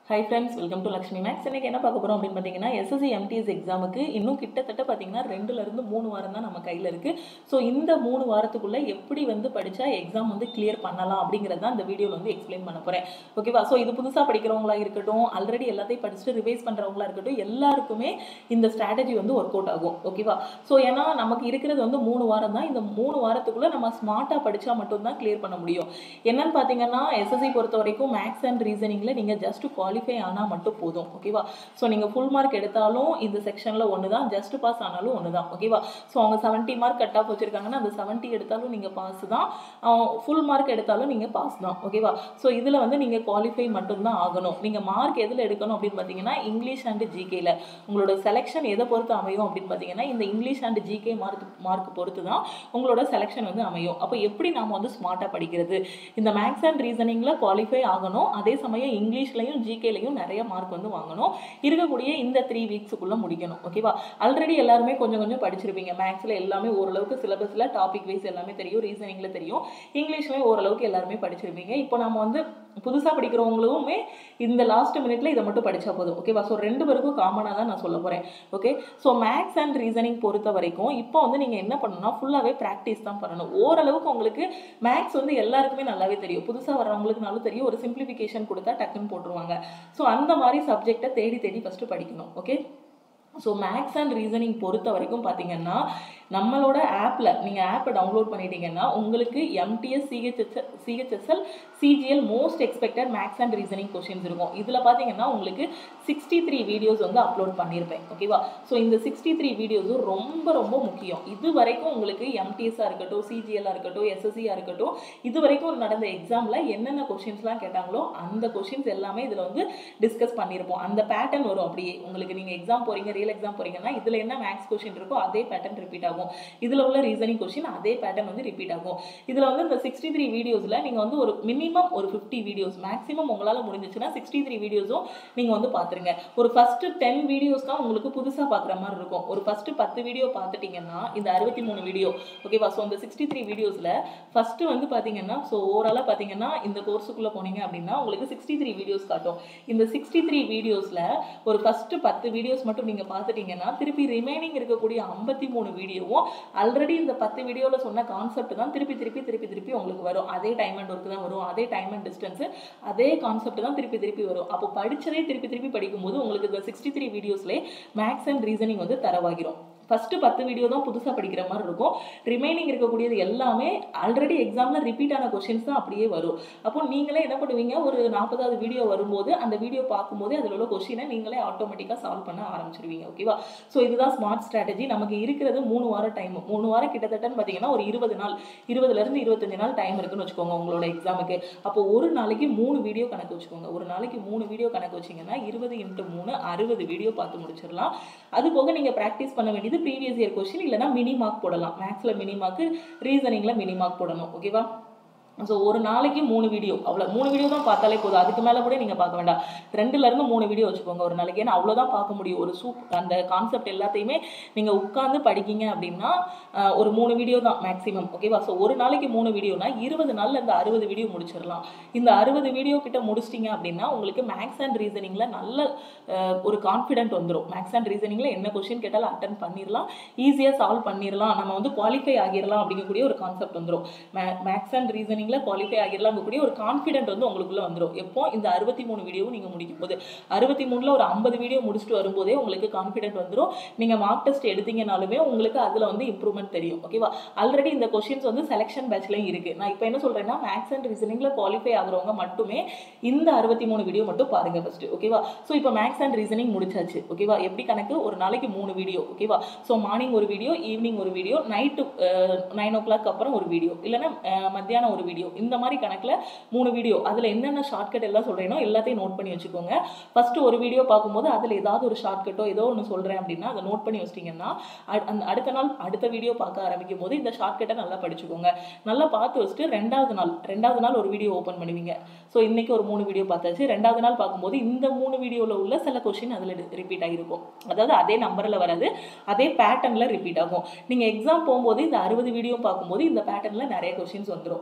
high friends welcome to Lakshmi Maths இன்னைக்கு என்ன பார்க்க போகிறோம் அப்படின்னு பார்த்தீங்கன்னா எஸ்எஸ்சி எம்டிஎஸ் எக்ஸாமுக்கு இன்னும் கிட்டத்தட்ட பார்த்தீங்கன்னா ரெண்டுலேருந்து மூணு வாரம் தான் நம்ம கையில் இருக்குது ஸோ இந்த மூணு வாரத்துக்குள்ளே எப்படி வந்து படித்தா எக்ஸாம் வந்து கிளியர் பண்ணலாம் அப்படிங்கிறத தான் இந்த வீடியோவில் வந்து எக்ஸ்பிளைன் பண்ண போகிறேன் ஓகேவா ஸோ இது புதுசாக படிக்கிறவங்களா இருக்கட்டும் ஆல்ரெடி எல்லாத்தையும் படிச்சுட்டு ரிவைஸ் பண்ணுறவங்களா இருக்கட்டும் எல்லாருக்குமே இந்த ஸ்ட்ராட்டஜி வந்து ஒர்க் அவுட் ஆகும் ஓகேவா ஸோ ஏன்னா நமக்கு இருக்கிறது வந்து மூணு வாரம் தான் இந்த மூணு வாரத்துக்குள்ளே நம்ம ஸ்மார்ட்டாக படித்தா மட்டும்தான் கிளியர் பண்ண முடியும் என்னன்னு பார்த்தீங்கன்னா எஸ்எஸ்சி பொறுத்த வரைக்கும் மேக்ஸ் அண்ட் ரீசனிங்கில் நீங்கள் ஜஸ்ட் குவாலிஃபை ஆனால் மட்டும் போதும் ஓகேவா ஸோ நீங்கள் ஃபுல் மார்க் எடுத்தாலும் இந்த செக்ஷனில் ஒன்று தான் ஜஸ்ட் பாஸ் ஆனாலும் ஒன்று தான் ஓகேவா ஸோ அவங்க செவன்ட்டி மார்க் கட் ஆஃப் வச்சுருக்காங்கன்னா அந்த செவன்ட்டி எடுத்தாலும் நீங்கள் பாஸ் தான் ஃபுல் மார்க் எடுத்தாலும் நீங்கள் பாஸ் தான் ஓகேவா ஸோ இதில் வந்து நீங்கள் குவாலிஃபை மட்டும்தான் ஆகணும் நீங்கள் மார்க் எதில் எடுக்கணும் அப்படின்னு பார்த்தீங்கன்னா இங்கிலீஷ் அண்ட் ஜிகேல உங்களோட செலெக்ஷன் எதை பொறுத்து அமையும் அப்படின்னு பார்த்தீங்கன்னா இந்த English and GK mark mark பொறுத்து தான் உங்களோட செலெக்ஷன் வந்து அமையும் அப்போ எப்படி நாம வந்து ஸ்மார்ட்டாக படிக்கிறது இந்த மேக்ஸ் அண்ட் ரீசனிங்கில் குவாலிஃபை ஆகணும் அதே சமயம் இங்கிலீஷ்லையும் ஜிகேலையும் நிறைய மார்க் வந்து வாங்கணும் இருக்கக்கூடிய இந்த த்ரீ வீக்ஸுக்குள்ளே முடிக்கணும் ஓகேவா ஆல்ரெடி எல்லாருமே கொஞ்சம் கொஞ்சம் படிச்சிருப்பீங்க மேக்ஸில் எல்லாமே ஓரளவுக்கு சிலபஸில் டாபிக் வைஸ் எல்லாமே தெரியும் ரீசனிங்கில் தெரியும் இங்கிலீஷ்லேயும் ஓரளவுக்கு எல்லாருமே படிச்சிருப்பீங்க இப்போ நம்ம வந்து புதுசாக படிக்கிறவங்களுமே இந்த லாஸ்ட் மினிட்ல இதை மட்டும் படித்தா போதும் ஓகேவா ஸோ ரெண்டு பேருக்கும் காமனாக தான் நான் சொல்ல போகிறேன் okay so maths and reasoning பொறுத்த வரைக்கும் இப்போ வந்து நீங்கள் என்ன பண்ணணும்னா ஃபுல்லாகவே ப்ராக்டிஸ் தான் பண்ணணும் ஓரளவுக்கு உங்களுக்கு மேக்ஸ் வந்து எல்லாருக்குமே நல்லாவே தெரியும் புதுசாக வரவங்களுக்குனாலும் தெரியும் ஒரு சிம்பிளிஃபிகேஷன் கொடுத்தா டக்குன்னு போட்டுருவாங்க ஸோ அந்த மாதிரி சப்ஜெக்டை தேடி தேடி ஃபஸ்ட்டு படிக்கணும் okay so maths and reasoning பொறுத்த வரைக்கும் பார்த்தீங்கன்னா நம்மளோட ஆப்பில் நீங்கள் ஆப்பை டவுன்லோட் பண்ணிட்டீங்கன்னா உங்களுக்கு MTS CHS CHSL CGL most expected maths and reasoning questions இருக்கும் இதில் பார்த்தீங்கன்னா உங்களுக்கு சிக்ஸ்டி த்ரீ வீடியோஸ் வந்து அப்லோட் பண்ணியிருப்பேன் ஓகேவா ஸோ இந்த சிக்ஸ்டி த்ரீ வீடியோஸும் ரொம்ப ரொம்ப முக்கியம் இது வரைக்கும் உங்களுக்கு எம்டிஎஸ்ஸாக இருக்கட்டும் சிஜிஎல்லாக இருக்கட்டும் எஸ்எஸ்சியாக இருக்கட்டும் இது வரைக்கும் நடந்த எக்ஸாமில் என்னென்ன கொஷின்ஸ்லாம் கேட்டாங்களோ அந்த கொஷின்ஸ் எல்லாமே இதில் வந்து டிஸ்கஸ் பண்ணியிருப்போம் அந்த பேட்டர்ன் வரும் அப்படியே உங்களுக்கு நீங்கள் எக்ஸாம் போகிறீங்க ரியல் எக்ஸாம் போகிறீங்கன்னா இதில் என்ன மேக்ஸ் கொஷின் இருக்கோ அதே பேட்டர்ன் ரிப்பீட் ஆகும் ஆகும் இதில் உள்ள ரீசனிங் கொஸ்டின் அதே பேட்டர்ன் வந்து ரிப்பீட் ஆகும் இதில் வந்து இந்த சிக்ஸ்டி த்ரீ வீடியோஸில் நீங்கள் வந்து ஒரு மினிமம் ஒரு ஃபிஃப்டி வீடியோஸ் மேக்ஸிமம் உங்களால் முடிஞ்சிச்சுன்னா சிக்ஸ்டி த்ரீ வீடியோஸும் நீங்கள் வந்து பார்த்துருங்க ஒரு ஃபஸ்ட்டு டென் வீடியோஸ் தான் உங்களுக்கு புதுசாக பார்க்குற மாதிரி இருக்கும் ஒரு ஃபஸ்ட்டு பத்து வீடியோ பார்த்துட்டிங்கன்னா இந்த அறுபத்தி மூணு வீடியோ ஓகேவா ஸோ இந்த சிக்ஸ்டி த்ரீ வீடியோஸில் ஃபஸ்ட்டு வந்து பார்த்தீங்கன்னா ஸோ ஓவராலாக பார்த்தீங்கன்னா இந்த கோர்ஸுக்குள்ளே போனீங்க அப்படின்னா உங்களுக்கு சிக்ஸ்டி த்ரீ வீடியோஸ் காட்டும் இந்த சிக்ஸ்டி த்ரீ வீடியோஸில் ஒரு ஃபஸ்ட்டு பத்து வீடியோஸ் மட்டும் நீங்கள் பார்த்துட்டிங்கன்னா திருப்பி ரிமைனிங் இருக்கக்கூடிய ஐம்பத்தி மூணு வீடியோ வீடியோவும் ஆல்ரெடி இந்த பத்து வீடியோவில் சொன்ன கான்செப்ட் தான் திருப்பி திருப்பி திருப்பி திருப்பி உங்களுக்கு வரும் அதே டைம் அண்ட் ஒர்க் தான் வரும் அதே டைம் அண்ட் டிஸ்டன்ஸு அதே கான்செப்ட் தான் திருப்பி திருப்பி வரும் அப்போ படிச்சதே திருப்பி திருப்பி படிக்கும்போது உங்களுக்கு இந்த சிக்ஸ்டி த்ரீ வீடியோஸ்லேயே மேக்ஸ் அண்ட் ரீசனிங் வந்து தரவாகிரும் ஃபஸ்ட்டு பத்து வீடியோ தான் புதுசாக படிக்கிற மாதிரி இருக்கும் ரிமைனிங் இருக்கக்கூடியது எல்லாமே ஆல்ரெடி எக்ஸாமில் ரிப்பீட் ஆன கொஷின்ஸ் தான் அப்படியே வரும் அப்போ நீங்களே என்ன பண்ணுவீங்க ஒரு நாற்பதாவது வீடியோ வரும்போது அந்த வீடியோ பார்க்கும்போது அதில் உள்ள கொஷினை நீங்களே ஆட்டோமேட்டிக்காக சால்வ் பண்ண ஆரம்பிச்சிருவீங்க ஓகேவா ஸோ இதுதான் ஸ்மார்ட் ஸ்ட்ராட்டஜி நமக்கு இருக்கிறது மூணு வாரம் டைம் மூணு வாரம் கிட்டத்தட்டன்னு பார்த்தீங்கன்னா ஒரு இருபது நாள் இருபதுலேருந்து இருபத்தஞ்சு நாள் டைம் இருக்குன்னு வச்சுக்கோங்க உங்களோட எக்ஸாமுக்கு அப்போ ஒரு நாளைக்கு மூணு வீடியோ கணக்கு வச்சுக்கோங்க ஒரு நாளைக்கு மூணு வீடியோ கணக்கு வச்சிங்கன்னா இருபது இன்ட்டு மூணு அறுபது வீடியோ பார்த்து முடிச்சிடலாம் அது போக நீங்கள் ப்ராக்டிஸ் பண்ண வேண்டியது ப்ரீவியஸ் இயர் கொஸ்டின் இல்லைனா மினி மார்க் போடலாம் மேக்ஸில் மினி மார்க்கு ரீசனிங்கில் மினி மார்க் போடணும் ஓகேவா ஸோ ஒரு நாளைக்கு மூணு வீடியோ அவ்வளோ மூணு வீடியோ தான் பார்த்தாலே போதும் அதுக்கு மேலே கூட நீங்கள் பார்க்க வேண்டாம் ரெண்டுலேருந்து மூணு வீடியோ வச்சுக்கோங்க ஒரு நாளைக்கு ஏன்னா அவ்வளோதான் பார்க்க முடியும் ஒரு சூப் அந்த கான்செப்ட் எல்லாத்தையுமே நீங்கள் உட்காந்து படிக்கிங்க அப்படின்னா ஒரு மூணு வீடியோ தான் மேக்ஸிமம் ஓகேவா ஸோ ஒரு நாளைக்கு மூணு வீடியோனா இருபது நாளில் இந்த அறுபது வீடியோ முடிச்சிடலாம் இந்த அறுபது வீடியோ கிட்ட முடிச்சிட்டிங்க அப்படின்னா உங்களுக்கு மேக்ஸ் அண்ட் ரீசனிங்கில் நல்ல ஒரு கான்ஃபிடென்ட் வந்துடும் மேக்ஸ் அண்ட் ரீசனிங்கில் என்ன கொஷின் கேட்டாலும் அட்டன் பண்ணிடலாம் ஈஸியாக சால்வ் பண்ணிடலாம் நம்ம வந்து குவாலிஃபை ஆகிடலாம் அப்படிங்கக்கூடிய ஒரு கான்செப்ட் வந்துடும் மேக்ஸ் அண்ட் ரீசனிங் ரீசனிங்கில் குவாலிஃபை ஆகிடலாம் கூடிய ஒரு கான்ஃபிடென்ட் வந்து உங்களுக்குள்ள வந்துடும் எப்போ இந்த அறுபத்தி மூணு வீடியோவும் நீங்கள் முடிக்கும் போது அறுபத்தி மூணில் ஒரு ஐம்பது வீடியோ முடிச்சுட்டு வரும்போதே உங்களுக்கு கான்ஃபிடென்ட் வந்துடும் நீங்கள் மார்க் டெஸ்ட் எடுத்தீங்கனாலுமே உங்களுக்கு அதில் வந்து இம்ப்ரூவ்மெண்ட் தெரியும் ஓகேவா ஆல்ரெடி இந்த கொஷின்ஸ் வந்து செலெக்ஷன் பேட்ச்லையும் இருக்குது நான் இப்போ என்ன சொல்கிறேன்னா மேக்ஸ் அண்ட் ரீசனிங்கில் குவாலிஃபை ஆகிறவங்க மட்டுமே இந்த அறுபத்தி மூணு வீடியோ மட்டும் பாருங்கள் ஃபஸ்ட்டு ஓகேவா ஸோ இப்போ மேக்ஸ் அண்ட் ரீசனிங் முடிச்சாச்சு ஓகேவா எப்படி கணக்கு ஒரு நாளைக்கு மூணு வீடியோ ஓகேவா ஸோ மார்னிங் ஒரு வீடியோ ஈவினிங் ஒரு video night nine o'clock அப்புறம் ஒரு வீடியோ இல்லைன்னா மத்தியானம் ஒரு வீடியோ இந்த மாதிரி கணக்கில் மூணு வீடியோ அதில் என்னென்ன ஷார்ட்கட் எல்லாம் சொல்கிறேனோ எல்லாத்தையும் நோட் பண்ணி வச்சுக்கோங்க ஃபஸ்ட்டு ஒரு வீடியோ பார்க்கும்போது அதில் ஏதாவது ஒரு ஷார்ட்கட்டோ ஏதோ ஒன்று சொல்கிறேன் அப்படின்னா அதை நோட் பண்ணி வச்சிட்டிங்கன்னா அந்த அடுத்த நாள் அடுத்த வீடியோ பார்க்க ஆரம்பிக்கும் போது இந்த ஷார்ட்கட்டை நல்லா படிச்சுக்கோங்க நல்லா பார்த்து வச்சுட்டு ரெண்டாவது நாள் ரெண்டாவது நாள் ஒரு வீடியோ ஓப்பன் பண்ணுவீங்க ஸோ இன்றைக்கி ஒரு மூணு வீடியோ பார்த்தாச்சு ரெண்டாவது நாள் பார்க்கும்போது இந்த மூணு வீடியோவில் உள்ள சில கொஷின் அதில் ரிப்பீட் ஆகிருக்கும் அதாவது அதே நம்பரில் வராது அதே பேட்டர்னில் ரிப்பீட் ஆகும் நீங்கள் எக்ஸாம் போகும்போது இந்த அறுபது வீடியோ பார்க்கும்போது இந்த பேட்டர்னில் நிறைய கொஷின்ஸ் வந்துடும் ஓகேவா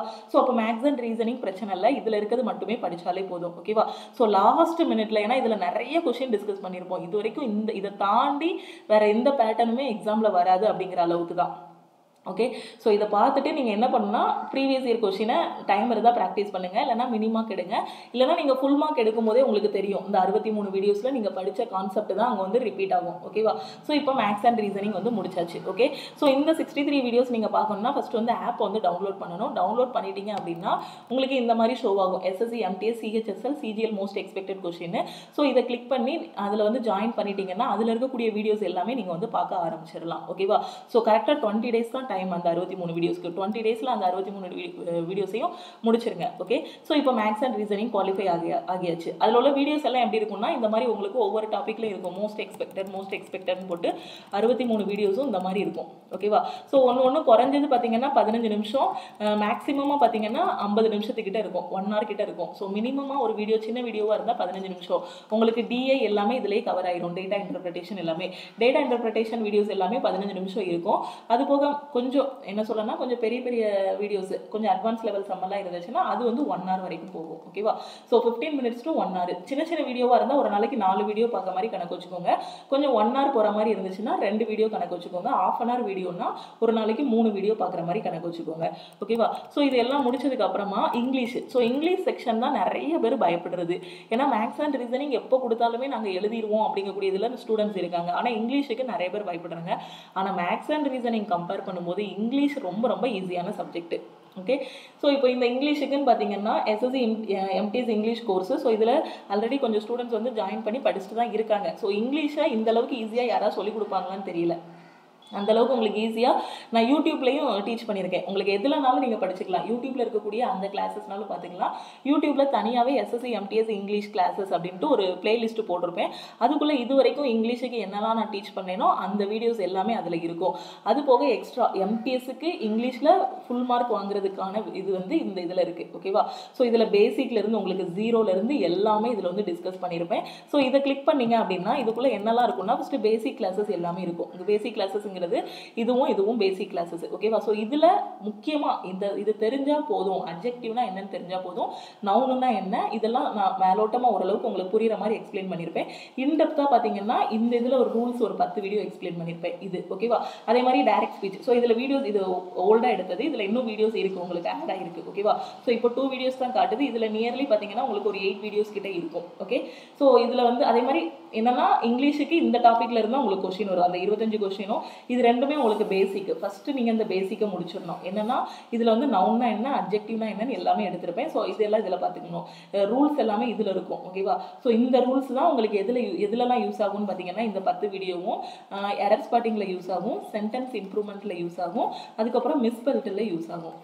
ஸோ அப்போ மேக்ஸ் அண்ட் ரீசனிங் பிரச்சனை இல்லை இதில் இருக்கிறது மட்டுமே படித்தாலே போதும் ஓகேவா ஸோ லாஸ்ட் மினிட்ல ஏன்னா இதில் நிறைய கொஷின் டிஸ்கஸ் பண்ணியிருப்போம் இது வரைக்கும் இந்த இதை தாண்டி வேற எந்த பேட்டர்னுமே எக்ஸாமில் வராது அப்படிங்கிற அளவுக்கு தான் ஓகே ஸோ இதை பார்த்துட்டு நீங்கள் என்ன பண்ணணும்னா ப்ரீவியஸ் இயர் கொஷினை டைம் இருந்தால் ப்ராக்டிஸ் பண்ணுங்கள் இல்லைனா மினி மார்க் எடுங்க இல்லைனா நீங்கள் ஃபுல் மார்க் எடுக்கும் போதே உங்களுக்கு தெரியும் இந்த அறுபத்தி மூணு வீடியோஸில் நீங்கள் படித்த கான்செப்ட் தான் அங்கே வந்து ரிப்பீட் ஆகும் ஓகேவா ஸோ இப்போ மேக்ஸ் அண்ட் ரீசனிங் வந்து முடிச்சாச்சு ஓகே ஸோ இந்த சிக்ஸ்டி த்ரீ வீடியோஸ் நீங்கள் பார்க்கணும்னா ஃபஸ்ட் வந்து ஆப் வந்து டவுன்லோட் பண்ணணும் டவுன்லோட் பண்ணிட்டீங்க அப்படின்னா உங்களுக்கு இந்த மாதிரி ஷோ ஆகும் SSC MTS CHSL CGL most expected question so இதை கிளிக் பண்ணி அதில் வந்து ஜாயின் பண்ணிட்டீங்கன்னா அதில் இருக்கக்கூடிய வீடியோஸ் எல்லாமே நீங்கள் வந்து பார்க்க ஆரம்பிச்சிடலாம் ஓகேவா ஸோ கரெக்டாக டுவெண்ட்டி டேஸ் தான் டைம் அந்த அறுபத்தி மூணு வீடியோஸ்க்கு டுவெண்ட்டி டேஸில் அந்த அறுபத்தி மூணு வீடியோஸையும் முடிச்சிருங்க ஓகே ஸோ இப்போ மேக்ஸ் அண்ட் ரீசனிங் குவாலிஃபை ஆகிய ஆகியாச்சு அதில் உள்ள வீடியோஸ் எல்லாம் எப்படி இருக்கும்னா இந்த மாதிரி உங்களுக்கு ஒவ்வொரு டாப்பிக்லையும் இருக்கும் மோஸ்ட் எக்ஸ்பெக்டட் மோஸ்ட் எக்ஸ்பெக்டட்னு போட்டு அறுபத்தி மூணு வீடியோஸும் இந்த மாதிரி இருக்கும் ஓகேவா ஸோ ஒன்று ஒன்று குறைஞ்சது பார்த்தீங்கன்னா பதினஞ்சு நிமிஷம் மேக்ஸிமமாக பார்த்தீங்கன்னா ஐம்பது நிமிஷத்துக்கிட்ட இருக்கும் ஒன் ஹவர் கிட்ட இருக்கும் ஸோ மினிமமாக ஒரு வீடியோ சின்ன வீடியோவாக இருந்தால் பதினஞ்சு நிமிஷம் உங்களுக்கு டிஐ எல்லாமே இதிலே கவர் ஆயிரும் டேட்டா இன்டர்பிரிட்டேஷன் எல்லாமே டேட்டா இன்டர்பிரிட்டேஷன் வீடியோஸ் எல்லாமே பதினஞ்சு நிமிஷம் இருக்கும் அது போக கொஞ்சம் என்ன சொல்லணும்னா கொஞ்சம் பெரிய பெரிய வீடியோஸ் கொஞ்சம் அட்வான்ஸ் லெவல் சம்மெல்லாம் இருந்துச்சுன்னா அது வந்து ஒன் ஹவர் வரைக்கும் போகும் ஓகேவா so fifteen minutes to one hour சின்ன சின்ன வீடியோவாக இருந்தால் ஒரு நாளைக்கு நாலு வீடியோ பார்க்க மாதிரி கணக்கு வச்சுக்கோங்க கொஞ்சம் ஒன் ஹவர் போகிற மாதிரி இருந்துச்சுன்னா ரெண்டு வீடியோ கணக்கு வச்சுக்கோங்க ஆஃப் அன் ஹவர் வீடியோனா ஒரு நாளைக்கு மூணு வீடியோ பார்க்குற மாதிரி கணக்கு வச்சுக்கோங்க ஓகேவா ஸோ இது எல்லாம் முடிச்சதுக்கு அப்புறமா இங்கிலீஷ் ஸோ இங்கிலீஷ் செக்ஷன் தான் நிறைய பேர் பயப்படுறது ஏன்னா மேக்ஸ் அண்ட் ரீசனிங் எப்போ கொடுத்தாலுமே நாங்கள் எழுதிடுவோம் அப்படிங்கக்கூடிய இதில் ஸ்டூடெண்ட்ஸ் இருக்காங்க ஆனால் இங்கிலீஷுக்கு நிறைய பேர் பயப்படுறாங்க ஆனால் மேக்ஸ் அண்ட் ரீசனிங் கம்பேர் பண்ணும்போது இங்கிலீஷ் ரொம்ப ரொம்ப ஈஸியான சப்ஜெக்ட் ஓகே ஸோ இப்போ இந்த இங்கிலீஷுக்குன்னு பார்த்தீங்கன்னா SSC MTS English course so இதில் ஆல்ரெடி கொஞ்சம் ஸ்டூடெண்ட்ஸ் வந்து ஜாயின் பண்ணி படிச்சுட்டு தான் இருக்காங்க ஸோ இங்கிலீஷை இந்த அளவுக்கு ஈஸியாக யாராவது சொல்லிக் கொடுப்பாங்களான்னு தெரியல அந்த அளவுக்கு உங்களுக்கு ஈஸியாக நான் யூடியூப்லேயும் டீச் பண்ணியிருக்கேன் உங்களுக்கு எதுலனாலும் நீங்கள் படிச்சுக்கலாம் யூடியூப்பில் இருக்கக்கூடிய அந்த கிளாஸஸ்னாலும் பார்த்துக்கலாம் யூடியூப்பில் தனியாகவே எஸ்எஸ்சி எம்டிஎஸ் இங்கிலீஷ் கிளாஸஸ் அப்படின்ட்டு ஒரு பிளேலிஸ்ட் போட்டிருப்பேன் அதுக்குள்ளே இது வரைக்கும் இங்கிலீஷுக்கு என்னெல்லாம் நான் டீச் பண்ணேனோ அந்த வீடியோஸ் எல்லாமே அதில் இருக்கும் அது போக எக்ஸ்ட்ரா எம்டிஎஸ்க்கு இங்கிலீஷில் ஃபுல் மார்க் வாங்குறதுக்கான இது வந்து இந்த இதில் இருக்குது ஓகேவா ஸோ இதில் பேசிக்லேருந்து உங்களுக்கு ஜீரோலேருந்து எல்லாமே இதில் வந்து டிஸ்கஸ் பண்ணியிருப்பேன் ஸோ இதை கிளிக் பண்ணீங்க அப்படின்னா இதுக்குள்ளே என்னெல்லாம் இருக்கும்னா ஃபஸ்ட்டு பேசிக் கிளாஸஸ் எல்லாமே இருக்கும் இந்த பேசிக் கிளாஸஸ் அப்படிங்கிறது இதுவும் இதுவும் பேசிக் கிளாஸஸ் ஓகேவா ஸோ இதில் முக்கியமாக இந்த இது தெரிஞ்சால் போதும் அப்ஜெக்டிவ்னா என்னன்னு தெரிஞ்சால் போதும் நவுனுன்னா என்ன இதெல்லாம் நான் மேலோட்டமாக ஓரளவுக்கு உங்களுக்கு புரியுற மாதிரி எக்ஸ்பிளைன் பண்ணியிருப்பேன் இன்டெப்த்தாக பார்த்தீங்கன்னா இந்த இதில் ஒரு ரூல்ஸ் ஒரு பத்து வீடியோ எக்ஸ்பிளைன் பண்ணியிருப்பேன் இது ஓகேவா அதே மாதிரி டைரக்ட் ஸ்பீச் ஸோ இதில் வீடியோஸ் இது ஓல்டாக எடுத்தது இதில் இன்னும் வீடியோஸ் இருக்குது உங்களுக்கு ஆட் ஆகிருக்கு ஓகேவா ஸோ இப்போ டூ வீடியோஸ் தான் காட்டுது இதில் நியர்லி பார்த்தீங்கன்னா உங்களுக்கு ஒரு எயிட் வீடியோஸ் கிட்ட இருக்கும் ஓகே ஸோ இதில் வந்து அதே மாதிரி என்னன்னா இங்கிலீஷுக்கு இந்த டாப்பிக்ல இருந்தால் உங்களுக்கு கொஷின் வரும் அந்த இருபத்தஞ்சு கொஷினும் இது ரெண்டுமே உங்களுக்கு பேசிக் ஃபர்ஸ்ட் நீங்க இந்த பேசிக்கை முடிச்சிடணும் என்னன்னா இதுல வந்து நவுன்னா என்ன அப்ஜெக்டிவ்னா என்னன்னு எல்லாமே எடுத்திருப்பேன் ஸோ இதெல்லாம் இதுல பாத்துக்கணும் ரூல்ஸ் எல்லாமே இதுல இருக்கும் ஓகேவா ஸோ இந்த ரூல்ஸ் தான் உங்களுக்கு எதுல எதுலலாம் யூஸ் ஆகும்னு பார்த்தீங்கன்னா இந்த பத்து வீடியோவும் எரர் ஸ்பாட்டிங்ல யூஸ் ஆகும் சென்டென்ஸ் இம்ப்ரூவ்மெண்ட்ல யூஸ் ஆகும் அதுக்கப்புறம் மிஸ்பெல்ட்டில் யூஸ் ஆகும்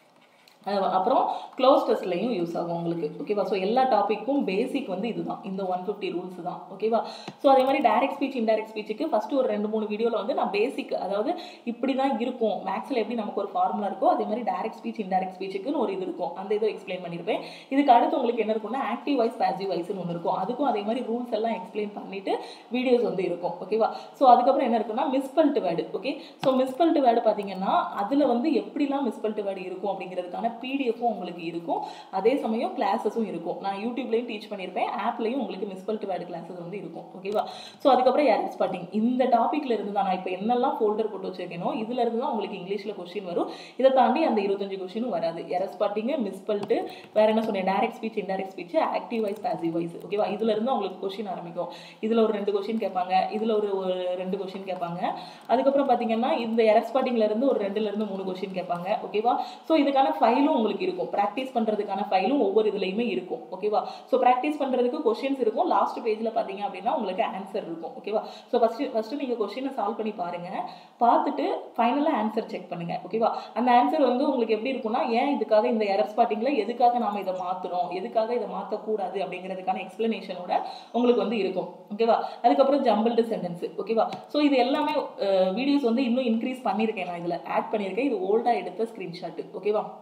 அப்புறம் க்ளோஸ் டெஸ்ட்லையும் யூஸ் ஆகும் உங்களுக்கு ஓகேவா ஸோ எல்லா டாப்பிக்கும் பேசிக் வந்து இதுதான் இந்த ஒன் ஃபிஃப்டி ரூல்ஸ் தான் ஓகேவா ஸோ அதே மாதிரி டைரக்ட் ஸ்பீச் இன்டைரக்ட் ஸ்பீச்சுக்கு ஃபஸ்ட்டு ஒரு ரெண்டு மூணு வீடியோவில் வந்து நான் பேசிக் அதாவது இப்படி தான் இருக்கும் மேக்ஸில் எப்படி நமக்கு ஒரு ஃபார்முலா இருக்கோ அதே மாதிரி டைரக்ட் ஸ்பீச் இன்டைரக்ட் ஸ்பீச்சுக்குன்னு ஒரு இது இருக்கும் அந்த இதை எக்ஸ்பிளைன் பண்ணியிருப்பேன் இதுக்கு அடுத்து உங்களுக்கு என்ன இருக்கும்னா ஆக்டிவ் வாய்ஸ் பேசிவ் வாய்ஸ்னு ஒன்று இருக்கும் அதுக்கும் அதே மாதிரி ரூல்ஸ் எல்லாம் எக்ஸ்பிளைன் பண்ணிட்டு வீடியோஸ் வந்து இருக்கும் ஓகேவா ஸோ அதுக்கப்புறம் என்ன இருக்குன்னா misspelt word okay so misspelt word பார்த்தீங்கன்னா அதில் வந்து எப்படிலாம் மிஸ்பல்ட் வேர்டு இருக்கும் அப்படிங்கிறதுக்கான பிடிஎஃப்பும் உங்களுக்கு இருக்கும் அதே சமயம் கிளாஸஸும் இருக்கும் நான் யூடியூப்லேயும் டீச் பண்ணியிருப்பேன் ஆப்லேயும் உங்களுக்கு மிஸ்பல்ட் வேர்டு கிளாஸஸ் வந்து இருக்கும் ஓகேவா ஸோ அதுக்கப்புறம் ஏர் ஸ்பாட்டிங் இந்த டாப்பிக்ல இருந்து தான் நான் இப்போ என்னெல்லாம் ஃபோல்டர் போட்டு வச்சிருக்கேனோ இதுல இருந்து தான் உங்களுக்கு இங்கிலீஷில் கொஸ்டின் வரும் இதை தாண்டி அந்த இருபத்தஞ்சு கொஸ்டினும் வராது ஏர் ஸ்பாட்டிங்கு மிஸ்பல்ட்டு வேற என்ன சொன்னேன் direct speech indirect speech active voice passive voice ஓகேவா இதுல இருந்து உங்களுக்கு கொஸ்டின் ஆரம்பிக்கும் இதுல ஒரு ரெண்டு கொஸ்டின் கேட்பாங்க இதுல ஒரு ஒரு ரெண்டு கொஸ்டின் கேட்பாங்க அதுக்கப்புறம் பார்த்தீங்கன்னா இந்த எரர் ஸ்பாட்டிங்ல இருந்து ஒரு ரெண்டுல இருந்து மூணு கொஸ்டின் கேட்பாங்க ஓகேவா ஸோ இதுக்கான ஃபைலும் உங்களுக்கு இருக்கும் ப்ராக்டிஸ் பண்றதுக்கான ஃபைலும் ஒவ்வொரு இதுலையுமே இருக்கும் ஓகேவா ஸோ ப்ராக்டிஸ் பண்றதுக்கு கொஸ்டின்ஸ் இருக்கும் லாஸ்ட் பேஜ்ல பார்த்தீங்க அப்படின்னா உங்களுக்கு ஆன்சர் இருக்கும் ஓகேவா ஸோ ஃபர்ஸ்ட் ஃபர்ஸ்ட் நீங்க கொஸ்டினை சால்வ் பண்ணி பாருங்க பார்த்துட்டு ஃபைனலாக ஆன்சர் செக் பண்ணுங்க ஓகேவா அந்த ஆன்சர் வந்து உங்களுக்கு எப்படி இருக்கும்னா ஏன் இதுக்காக இந்த எரர் ஸ்பாட்டிங்ல எதுக்காக நாம இதை மாத்துறோம் எதுக்காக இதை மாற்றக்கூடாது அப்படிங்கிறதுக்கான எக்ஸ்பிளனேஷனோட உங்களுக்கு வந்து இருக்கும் ஓகேவா அதுக்கப்புறம் ஜம்பிள்டு சென்டென்ஸ் ஓகேவா ஸோ இது எல்லாமே வீடியோஸ் வந்து இன்னும் இன்க்ரீஸ் பண்ணியிருக்கேன் நான் இதில் ஆட் பண்ணியிருக்கேன் இது ஓல்டாக எடுத்த ஸ்க்ரீன்ஷாட் ஓகேவா